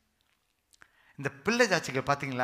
இந்த பிள்ளை தாட்சிகள் பார்த்தீங்களா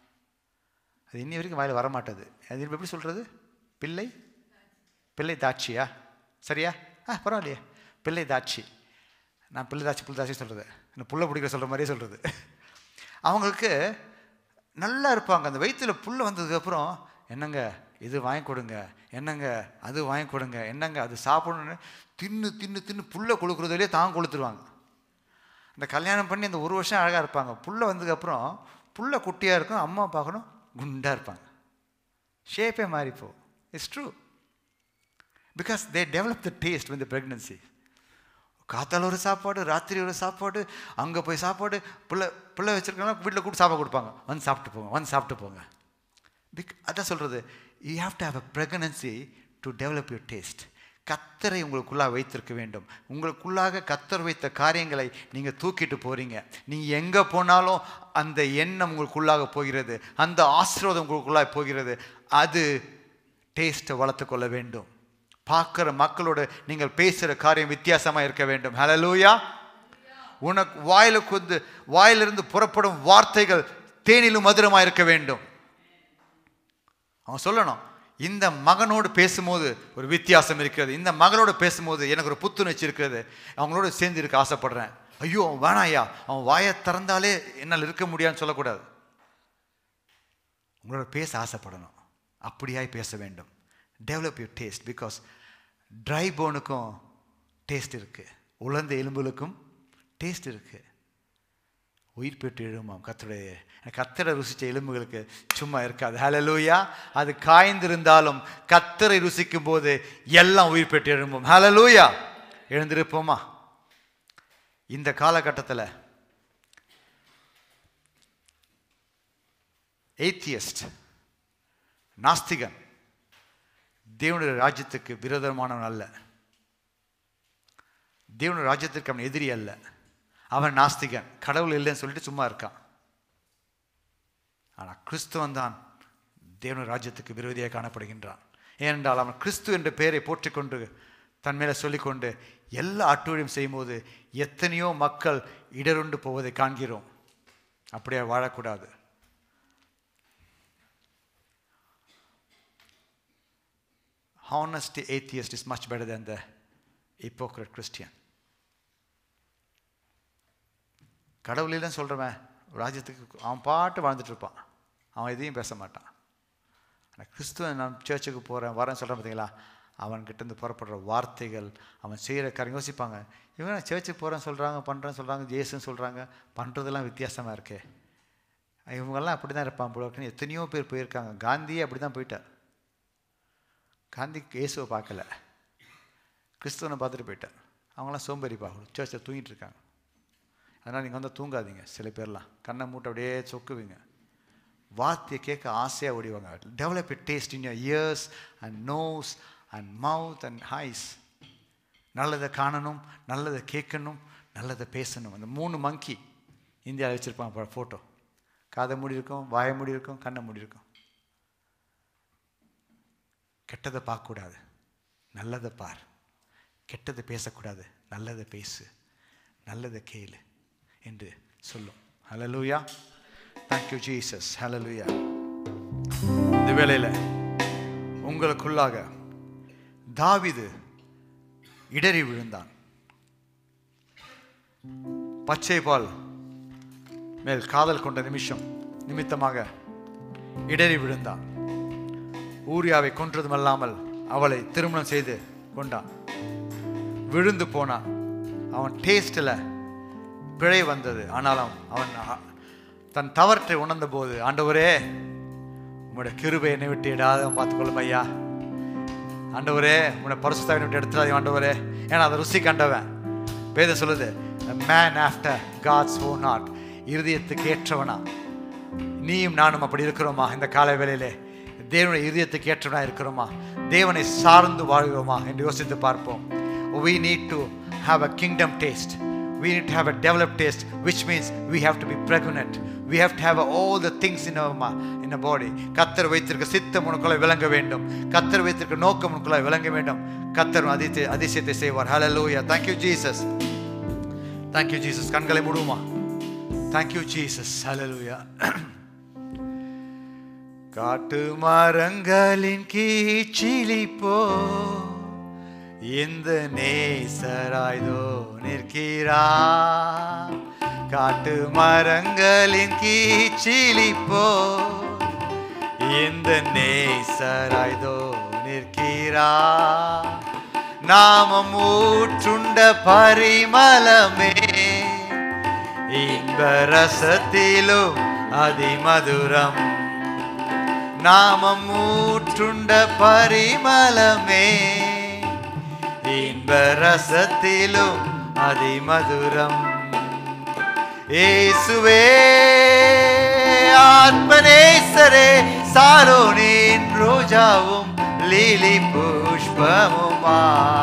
அது இன்னி வரைக்கும் வாயில் வரமாட்டது அது இப்ப எப்படி சொல்கிறது பிள்ளை பிள்ளை தாட்சியா சரியா ஆ பரவாயில்லையே பிள்ளை தாட்சி நான் பிள்ளை தாட்சி பிள்ளை தாட்சி சொல்கிறது இந்த புள்ள பிடிக்கிற சொல்கிற மாதிரியே சொல்கிறது அவங்களுக்கு நல்லா இருப்பாங்க அந்த வயிற்றில் புல்ல வந்ததுக்கப்புறம் என்னங்க இது வாங்கி கொடுங்க என்னங்க அது வாங்கி கொடுங்க என்னங்க அது சாப்பிடணுன்னு தின்னு தின்னு தின்னு புல்லை கொழுக்கிறதுலேயே தான் கொளுத்துருவாங்க இந்த கல்யாணம் பண்ணி அந்த ஒரு வருஷம் அழகாக இருப்பாங்க புல்ல வந்ததுக்கப்புறம் புல்ல குட்டியாக இருக்கும் அம்மா பார்க்கணும் குண்டாக இருப்பாங்க ஷேப்பே மாறிப்போ it's true because they develop the taste with pregnancy காத்தால ஒரு சாப்பாடு ராத்திரி ஒரு சாப்பாடு அங்கே போய் சாப்பாடு பிள்ளை பிள்ளை வச்சுருக்காங்க வீட்டில் கூப்பிட்டு சாப்பாடு கொடுப்பாங்க வந்து சாப்பிட்டு போங்க வந்து சாப்பிட்டு போங்க பிக் அதான் சொல்கிறது you have to have a pregnancy to develop your taste கத்தரை உங்களுக்குள்ளாக வைத்திருக்க வேண்டும் உங்களுக்குள்ளாக கத்தர் வைத்த காரியங்களை நீங்கள் தூக்கிட்டு போகிறீங்க நீங்கள் எங்கே போனாலும் அந்த எண்ணம் உங்களுக்குள்ளாக போகிறது அந்த ஆசீர்வாதம் உங்களுக்குள்ளாக போகிறது அது டேஸ்ட்டை வளர்த்து கொள்ள வேண்டும் பார்க்குற மக்களோட நீங்கள் பேசுகிற காரியம் வித்தியாசமாக இருக்க வேண்டும் ஹலலூயா உனக்கு வாயில குந்து வாயிலிருந்து புறப்படும் வார்த்தைகள் தேனிலும் மதுரமாக இருக்க வேண்டும் அவன் சொல்லணும் இந்த மகனோடு பேசும்போது ஒரு வித்தியாசம் இருக்கிறது இந்த மகளோடு பேசும்போது எனக்கு ஒரு புத்துணர்ச்சி இருக்கிறது அவங்களோட சேர்ந்து இருக்க ஆசைப்படுறேன் ஐயோ அவன் வேணாயா அவன் வாயை திறந்தாலே என்னால் இருக்க முடியாதுன்னு சொல்லக்கூடாது உங்களோட பேச ஆசைப்படணும் அப்படியாய் பேச வேண்டும் develop your taste because dry போனுக்கும் டேஸ்ட் இருக்குது உலர்ந்த எலும்புகளுக்கும் டேஸ்ட் இருக்குது உயிர் பெற்று எழுமாம் கத்தருடைய கத்தரை ருசித்த எலும்புகளுக்கு சும்மா இருக்காது ஹலலூயா அது காய்ந்திருந்தாலும் கத்தரை ருசிக்கும் போது எல்லாம் உயிர் பெற்று எழும்பும் ஹலலூயா எழுந்திருப்போமா இந்த காலகட்டத்தில் ஏத்தியஸ்ட் நாஸ்திகன் தேவனுடைய ராஜ்யத்துக்கு விரோதமானவன் அல்ல தேவனுடைய ராஜ்யத்திற்கு அவன் எதிரி அல்ல அவன் நாஸ்திகன் கடவுள் இல்லைன்னு சொல்லிட்டு சும்மா இருக்கான் ஆனால் கிறிஸ்துவன் தான் தேவனுடைய ராஜ்யத்துக்கு விரோதியாக காணப்படுகின்றான் ஏனென்றால் அவன் கிறிஸ்து என்ற பெயரை போற்றிக்கொண்டு தன் மேலே சொல்லிக்கொண்டு எல்லா அட்டுழியும் செய்யும்போது எத்தனையோ மக்கள் இடருண்டு போவதை காண்கிறோம் அப்படியே வாழக்கூடாது honest atheist is much better than the hypocrite Christian. கடவுள் இல்லைன்னு சொல்கிறவன் ராஜ்யத்துக்கு அவன் பாட்டு வாழ்ந்துட்டு இருப்பான் அவன் எதையும் பேச மாட்டான் ஆனால் கிறிஸ்துவ நான் சர்ச்சுக்கு போகிறேன் வரேன் சொல்கிறேன் பார்த்தீங்களா அவன்கிட்டேருந்து புறப்படுற வார்த்தைகள் அவன் செய்கிற காரியம் யோசிப்பாங்க இவங்க நான் சர்ச்சுக்கு போகிறேன் சொல்கிறாங்க பண்ணுறேன்னு சொல்கிறாங்க ஜேசுன்னு சொல்கிறாங்க பண்ணுறதெல்லாம் வித்தியாசமாக இருக்கே இவங்கெல்லாம் அப்படி தான் இருப்பான் போல இருக்குன்னு எத்தனையோ பேர் போயிருக்காங்க காந்தியே அப்படி தான் போயிட்டார் காந்தி இயேசுவை பார்க்கல கிறிஸ்துவனை பார்த்துட்டு போயிட்டார் அவங்களாம் சோம்பேறிப்பா சர்ச்சில் தூங்கிட்டு இருக்காங்க அதனால் நீங்கள் வந்து தூங்காதீங்க சில பேர்லாம் கண்ணை மூட்டை அப்படியே சொக்குவீங்க வார்த்தையை கேட்க ஆசையாக ஓடிவாங்க develop a taste in your ears and nose and mouth and eyes நல்லதை காணணும் நல்லதை கேட்கணும் நல்லதை பேசணும் அந்த மூணு மங்கி இந்தியாவில் வச்சுருப்பாங்க ஃபோட்டோ காதை மூடி இருக்கும் வாயை மூடி இருக்கும் கண்ணை மூடி இருக்கும் கெட்டதை பார்க்கக்கூடாது நல்லதை பார் கெட்டதை பேசக்கூடாது நல்லதை பேசு நல்லதை கேளு என்று சொல்லும் ஹலலூயா தேங்க்யூ ஜீசஸ் ஹலலூயா இந்த வேளையில் உங்களுக்குள்ளாக தாவிது இடறி விழுந்தான் பச்சை பால் மேல் காதல் கொண்ட நிமிஷம் நிமித்தமாக இடறி விழுந்தான் ஊரியாவை கொன்றதுமல்லாமல் அவளை திருமணம் செய்து கொண்டான் விழுந்து போனான் அவன் டேஸ்டில் பிழை வந்தது ஆனாலும் அவன் அ- தன் தவற்றை உணர்ந்த போது ஆண்டவரே உம்முடைய கிருபை என்னை விட்டு இடாத பார்த்துக்கொள்ளும் ஐயா ஆண்டவரே உன்னை பரிசுத்தாவினை விட்டு எடுத்துடாதீங்க ஆண்டவரே ஏன்னா அதை ருசி கண்டவன் வேதம் சொல்லுது man after God's own heart இருதயத்துக்கு ஏற்றவனா நீயும் நானும் அப்படி இருக்கிறோமா இந்த காலை வேளையிலே தேவனுடைய இருதயத்துக்கு ஏற்றவனா இருக்கிறோமா தேவனை சார்ந்து வாழ்கிறோமா என்று யோசித்து பார்ப்போம் we need to have a kingdom taste we need to have a developed taste which means we have to be pregnant we have to have all the things in our ma- in our body கத்தர் வைத்திருக்க சித்தம் உனக்குள்ள விளங்க வேண்டும் கத்தர் வைத்திருக்க நோக்கம் உனக்குள்ள விளங்க வேண்டும் கத்தர் அதிசய அதிசயத்தை செய்வார் ஹalleluya thank you jesus thank you jesus கண்களை மூடுவோமா thank you jesus hallelujah காட்டு மரங்களின் கீச்சிலிப்போ இந்த நேசராய்தோ நிற்கிறா காட்டு மரங்களின் கீச்சிலிப்போ இந்த நேசராய்தோ நிற்கிறா நாமம் ஊற்றுண்ட பரிமளமே இன்ப ரசத்திலும் அதிமதுரம் நாமம் ஊற்றுண்ட பரிமளமே இன்ப ரசத்திலும் அதிமதுரம் இயேசுவே ஆத்மநேசரே சாரோனின் ரோஜாவும் லீலி புஷ்பமுமா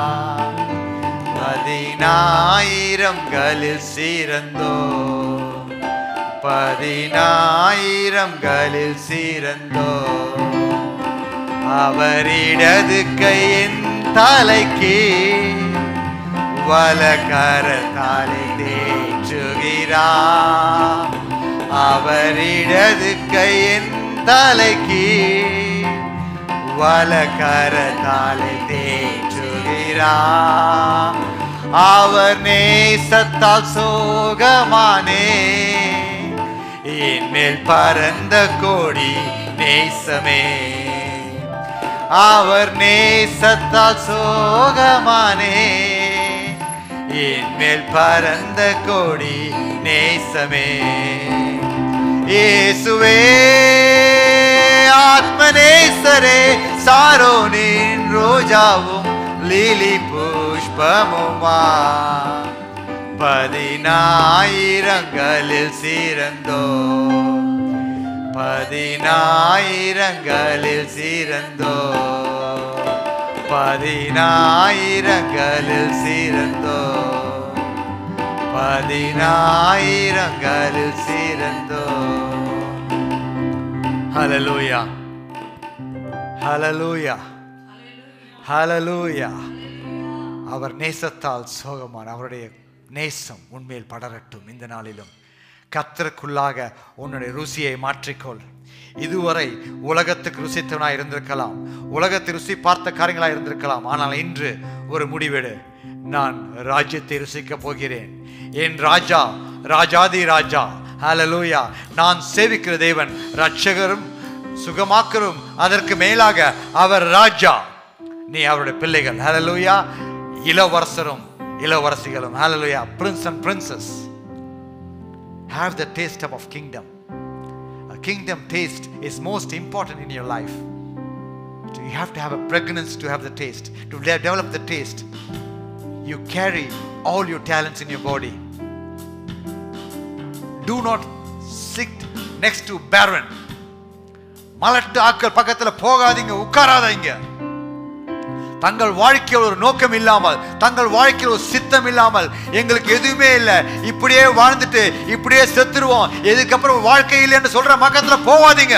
பதினாயிரங்களில் சிறந்தோ பதினாயிரங்களில் சிறந்தோ அவரிடது கையின் தலைக்கு வலக்கரத்தாலே தேற்றுகிறார் அவரிடது கையின் தலைக்கு வலக்கரத்தாலே தேற்றுகிறார் அவர் நேசத்தால் சோகமானே என்மேல் பரந்த கோடி நேசமே அவர் நேசத்தால் சோகமானே என்மேல் பரந்த கோடி நேசமே இயேசுவே ஆத்மநேசரே சாரோனின் ரோஜாவும் லீலி புஷ்பமுமா பதினாயிரங்களில் சிறந்தோ பதினாயிரங்களில் சிறந்தோ பதினாயிரங்களில் சிறந்தோ பதினாயிரங்களில் சிறந்தோ ஹalleluya ஹalleluya ஹalleluya அவர் நேசத்தால் சோகமான அவருடைய நேசம் உண்மையில் படரட்டும் இந்த நாளிலும் கத்தருக்குள்ளாக உன்னுடைய ருசியை மாற்றிக்கொள் இதுவரை உலகத்துக்கு ருசித்தவனாய் இருந்திருக்கலாம் உலகத்தை ருசி பார்த்த காரியங்களாக இருந்திருக்கலாம் ஆனால் இன்று ஒரு முடிவெடு நான் ராஜ்யத்தை ருசிக்கப் போகிறேன் என் ராஜா ராஜாதி ராஜா ஹalleluya நான் சேவிக்கிற தேவன் ரட்சகரும் சுகமாக்கரும் அதற்கு மேலாக அவர் ராஜா நீ அவருடைய பிள்ளைகள் ஹalleluya இளவரசரும் இளவரசிகளும் ஹalleluya prince and princess have the taste of kingdom a kingdom taste is most important in your life So you have to have a pregnancy to have the taste to de- develop the taste you carry all your talents in your body do not sit next to barren மலட்டு ஆட்கள் பக்கத்துல போகாதீங்க உட்காராதீங்க தங்கள் வாழ்க்கையில் ஒரு நோக்கம் இல்லாமல் தங்கள் வாழ்க்கையில் ஒரு சித்தம் இல்லாமல் எங்களுக்கு எதுவுமே இல்லை இப்படியே வாழ்ந்துட்டு இப்படியே செத்துருவோம் இதுக்கப்புறம் வாழ்க்கை இல்லைன்னு சொல்ற பக்கத்துல போகாதீங்க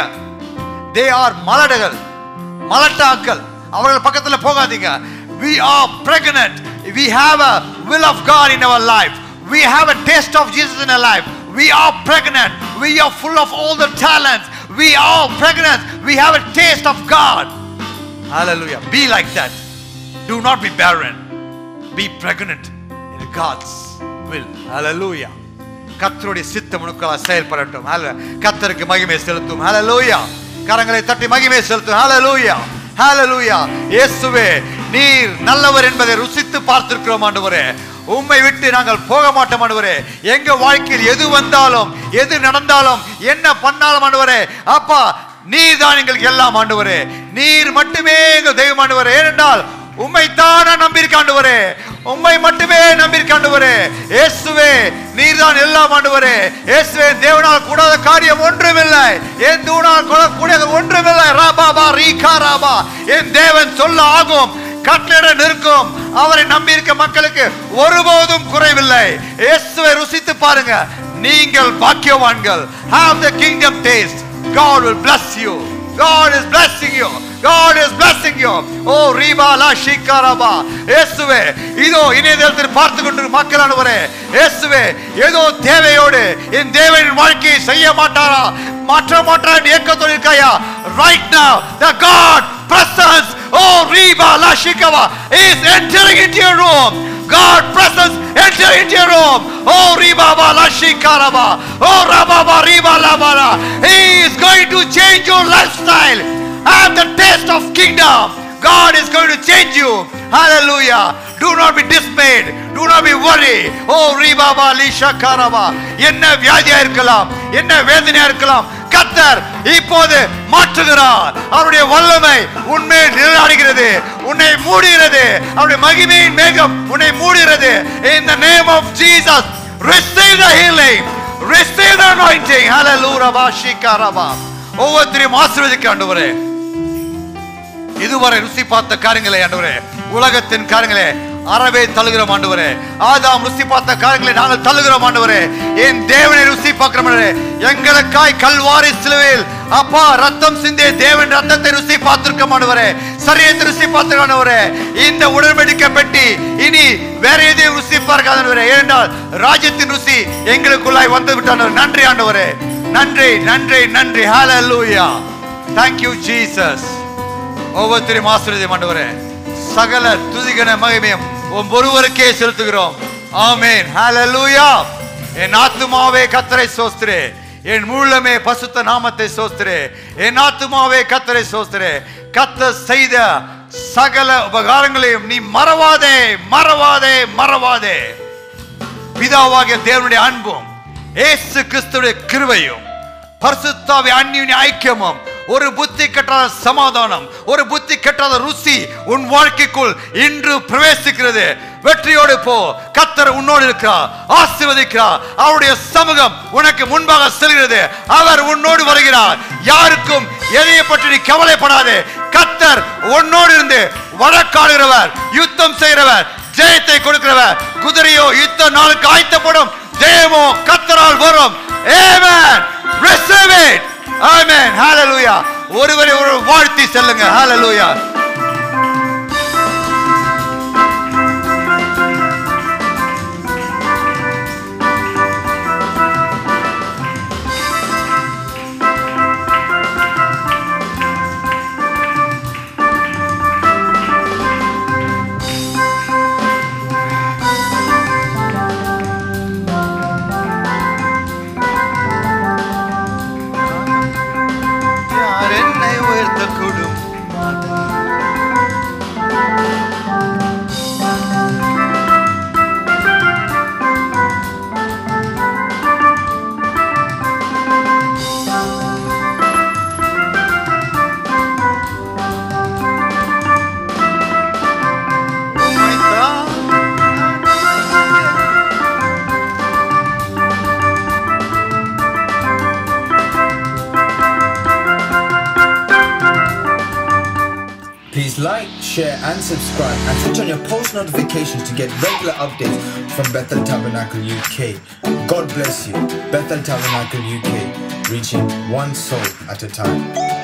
தே ஆர் மலடுகள் மலட்டாக்கள் அவர்கள் பக்கத்துல போகாதீங்க we are pregnant we have a will of god in our life we have a taste of jesus in our life we are pregnant we are full of all the talents we are pregnant we have a taste of god hallelujah be like that do not be barren be pregnant in god's will hallelujah கர்த்தருடைய சித்தம் உனக்குள்ள செயல்படட்டும் ஹalleluya கர்த்தருக்கு மகிமை செலுத்தும் ஹalleluya கரங்களை தட்டி மகிமை செலுத்தும் ஹalleluya ஹalleluya இயேசுவே நீர் நல்லவர் என்பதை ருசித்து பார்த்திருக்கிறோம் ஆண்டவரே உம்மை விட்டு நாங்கள் போக மாட்டோம் ஆண்டவரே எங்க வாழ்க்கையில் எது வந்தாலும் எது நடந்தாலும் என்ன பண்ணாலும் ஆண்டவரே அப்பா நீர் தான் எங்களுக்கு எல்லாம் ஆண்டவரே நீர் மட்டுமே எங்கள் தெய்வம் ஆண்டவரே ஏனென்றால் உம்மை தானா நம்பியிருக்காண்டவரே உம்மை மட்டுமே நம்பியிருக்காண்டவரே இயேசுவே நீர்தான் எல்லாம் ஆண்டவரே இயேசுவே தேவனால் கூடாத காரியம் ஒன்றுமில்லை என் தூணால் கூட கூடாத ஒன்றுமில்லை ராபாபா ரீகா ராபா என் தேவன் சொல்ல ஆகும் கட்டளை நிற்கும் அவரை நம்பியிருக்க மக்களுக்கு ஒருபோதும் குறைவில்லை இயேசுவை ருசித்து பாருங்க நீங்கள் பாக்கியவான்கள் have the kingdom taste God will bless you God is blessing you God is blessing you ஓ ரீபா லா ஷிகாரபா இயேசுவே இதோ இணையதளத்தில் பார்த்து கொண்டு மக்களானவரே இயேசுவே ஏதோ தேவையோடு என் தேவனின் வாழ்க்கையை செய்ய மாட்டாரா மாற்ற மாட்டார் ஏக்கத்தோடு இருக்காயா right now the God presence oh Reba la Shikava is entering into your room God presence enter into your room oh Reba ba la Shikaraba oh Rababa Reba la bara he is going to change your lifestyle have the taste of kingdom God is going to change you hallelujah do not be dismayed do not be worried oh Reba ba li Shakaraba என்ன வியாதியா இருக்கலாம் என்ன வேதனையா இருக்கலாம் கத்தர் இப்போது மாற்றுகிறார் அவருடைய வல்லமை உண்மை நிழலாடுகிறது உன்னை மூடுகிறது அவருடைய மகிமையின் மேகம் உன்னை மூடுகிறது in the name of Jesus receive the healing receive the anointing hallelujah bashikaraba ஒவ்வொருத்தரையும் ஆசீர்வதிக்க ஆண்டவரே இதுவரை ருசி பார்த்த காரியங்களை ஆண்டவரே உலகத்தின் காரியங்களே அறவே தள்ளுகிறோம் ஆண்டவரே ஆதாம் ருசி பார்த்த காரியங்களை நாங்கள் தள்ளுகிறோம் ஆண்டவரே என் தேவனை ருசி பார்க்கிறோம் ஆண்டவரே எங்களுக்காய் கல்வாரி சிலுவையில் அப்பா ரத்தம் சிந்திய தேவன் ரத்தத்தை ருசி பார்த்திருக்க ஆண்டவரே சரியத்தை ருசி பார்த்திருக்க ஆண்டவரே இந்த உடன்படிக்கை பெட்டி இனி வேற எதையும் ருசி பார்க்காத ஆண்டவரே ஏனென்றால் ராஜ்யத்தின் ருசி எங்களுக்குள்ளாய் வந்து விட்டாண்டவர் நன்றி ஆண்டவரே நன்றி நன்றி நன்றி ஹalleluya thank you jesus ஒவ்வொருத்தரையும் ஆசிரியர் ஆண்டவரே சகல துதிகன மகிமையும் உம் ஒருவருக்கே செலுத்துகிறோம் ஆமென் ஹalleluya என் ஆத்துமாவே கத்தரை சோஸ்திரே என் முழுமே பசுத்த நாமத்தை சோஸ்திரே என் ஆத்துமாவே கத்தரை சோஸ்திரே கத்த செய்த சகல உபகாரங்களையும் நீ மறவாதே மறவாதே மறவாதே பிதாவாகிய தேவனுடைய அன்பும் ஏசு கிறிஸ்துடைய கிருபையும் பரிசுத்தாவி அந்நியுடைய ஐக்கியமும் ஒரு புத்தி கட்டாத சமாதானம் ஒரு புத்தி கட்டாத ருசி உன் வாழ்க்கைக்குள் இன்று பிரவேசிக்கிறது வெற்றியோடு போ கத்தர் உன்னோடு இருக்கிறார் ஆசீர்வதிக்கிறார் அவருடைய சமூகம் உனக்கு முன்பாக செல்கிறது அவர் உன்னோடு வருகிறார் யாருக்கும் எதையை பற்றி நீ கவலைப்படாதே கத்தர் உன்னோடு இருந்து வழக்காடுகிறவர் யுத்தம் செய்கிறவர் ஜெயத்தை கொடுக்கிறவர் குதிரையோ யுத்த நாளுக்கு ஆயத்தப்படும் ஜெயமோ கத்தரால் வரும் Amen. Receive it. Amen. Hallelujah. ஒருவரை ஒரு வாழ்த்தி செல்லுங்க Hallelujah. Please like, share, and subscribe, and switch on your post notifications to get regular updates from Bethel Tabernacle UK. God bless you. Bethel Tabernacle UK, reaching one soul at a time.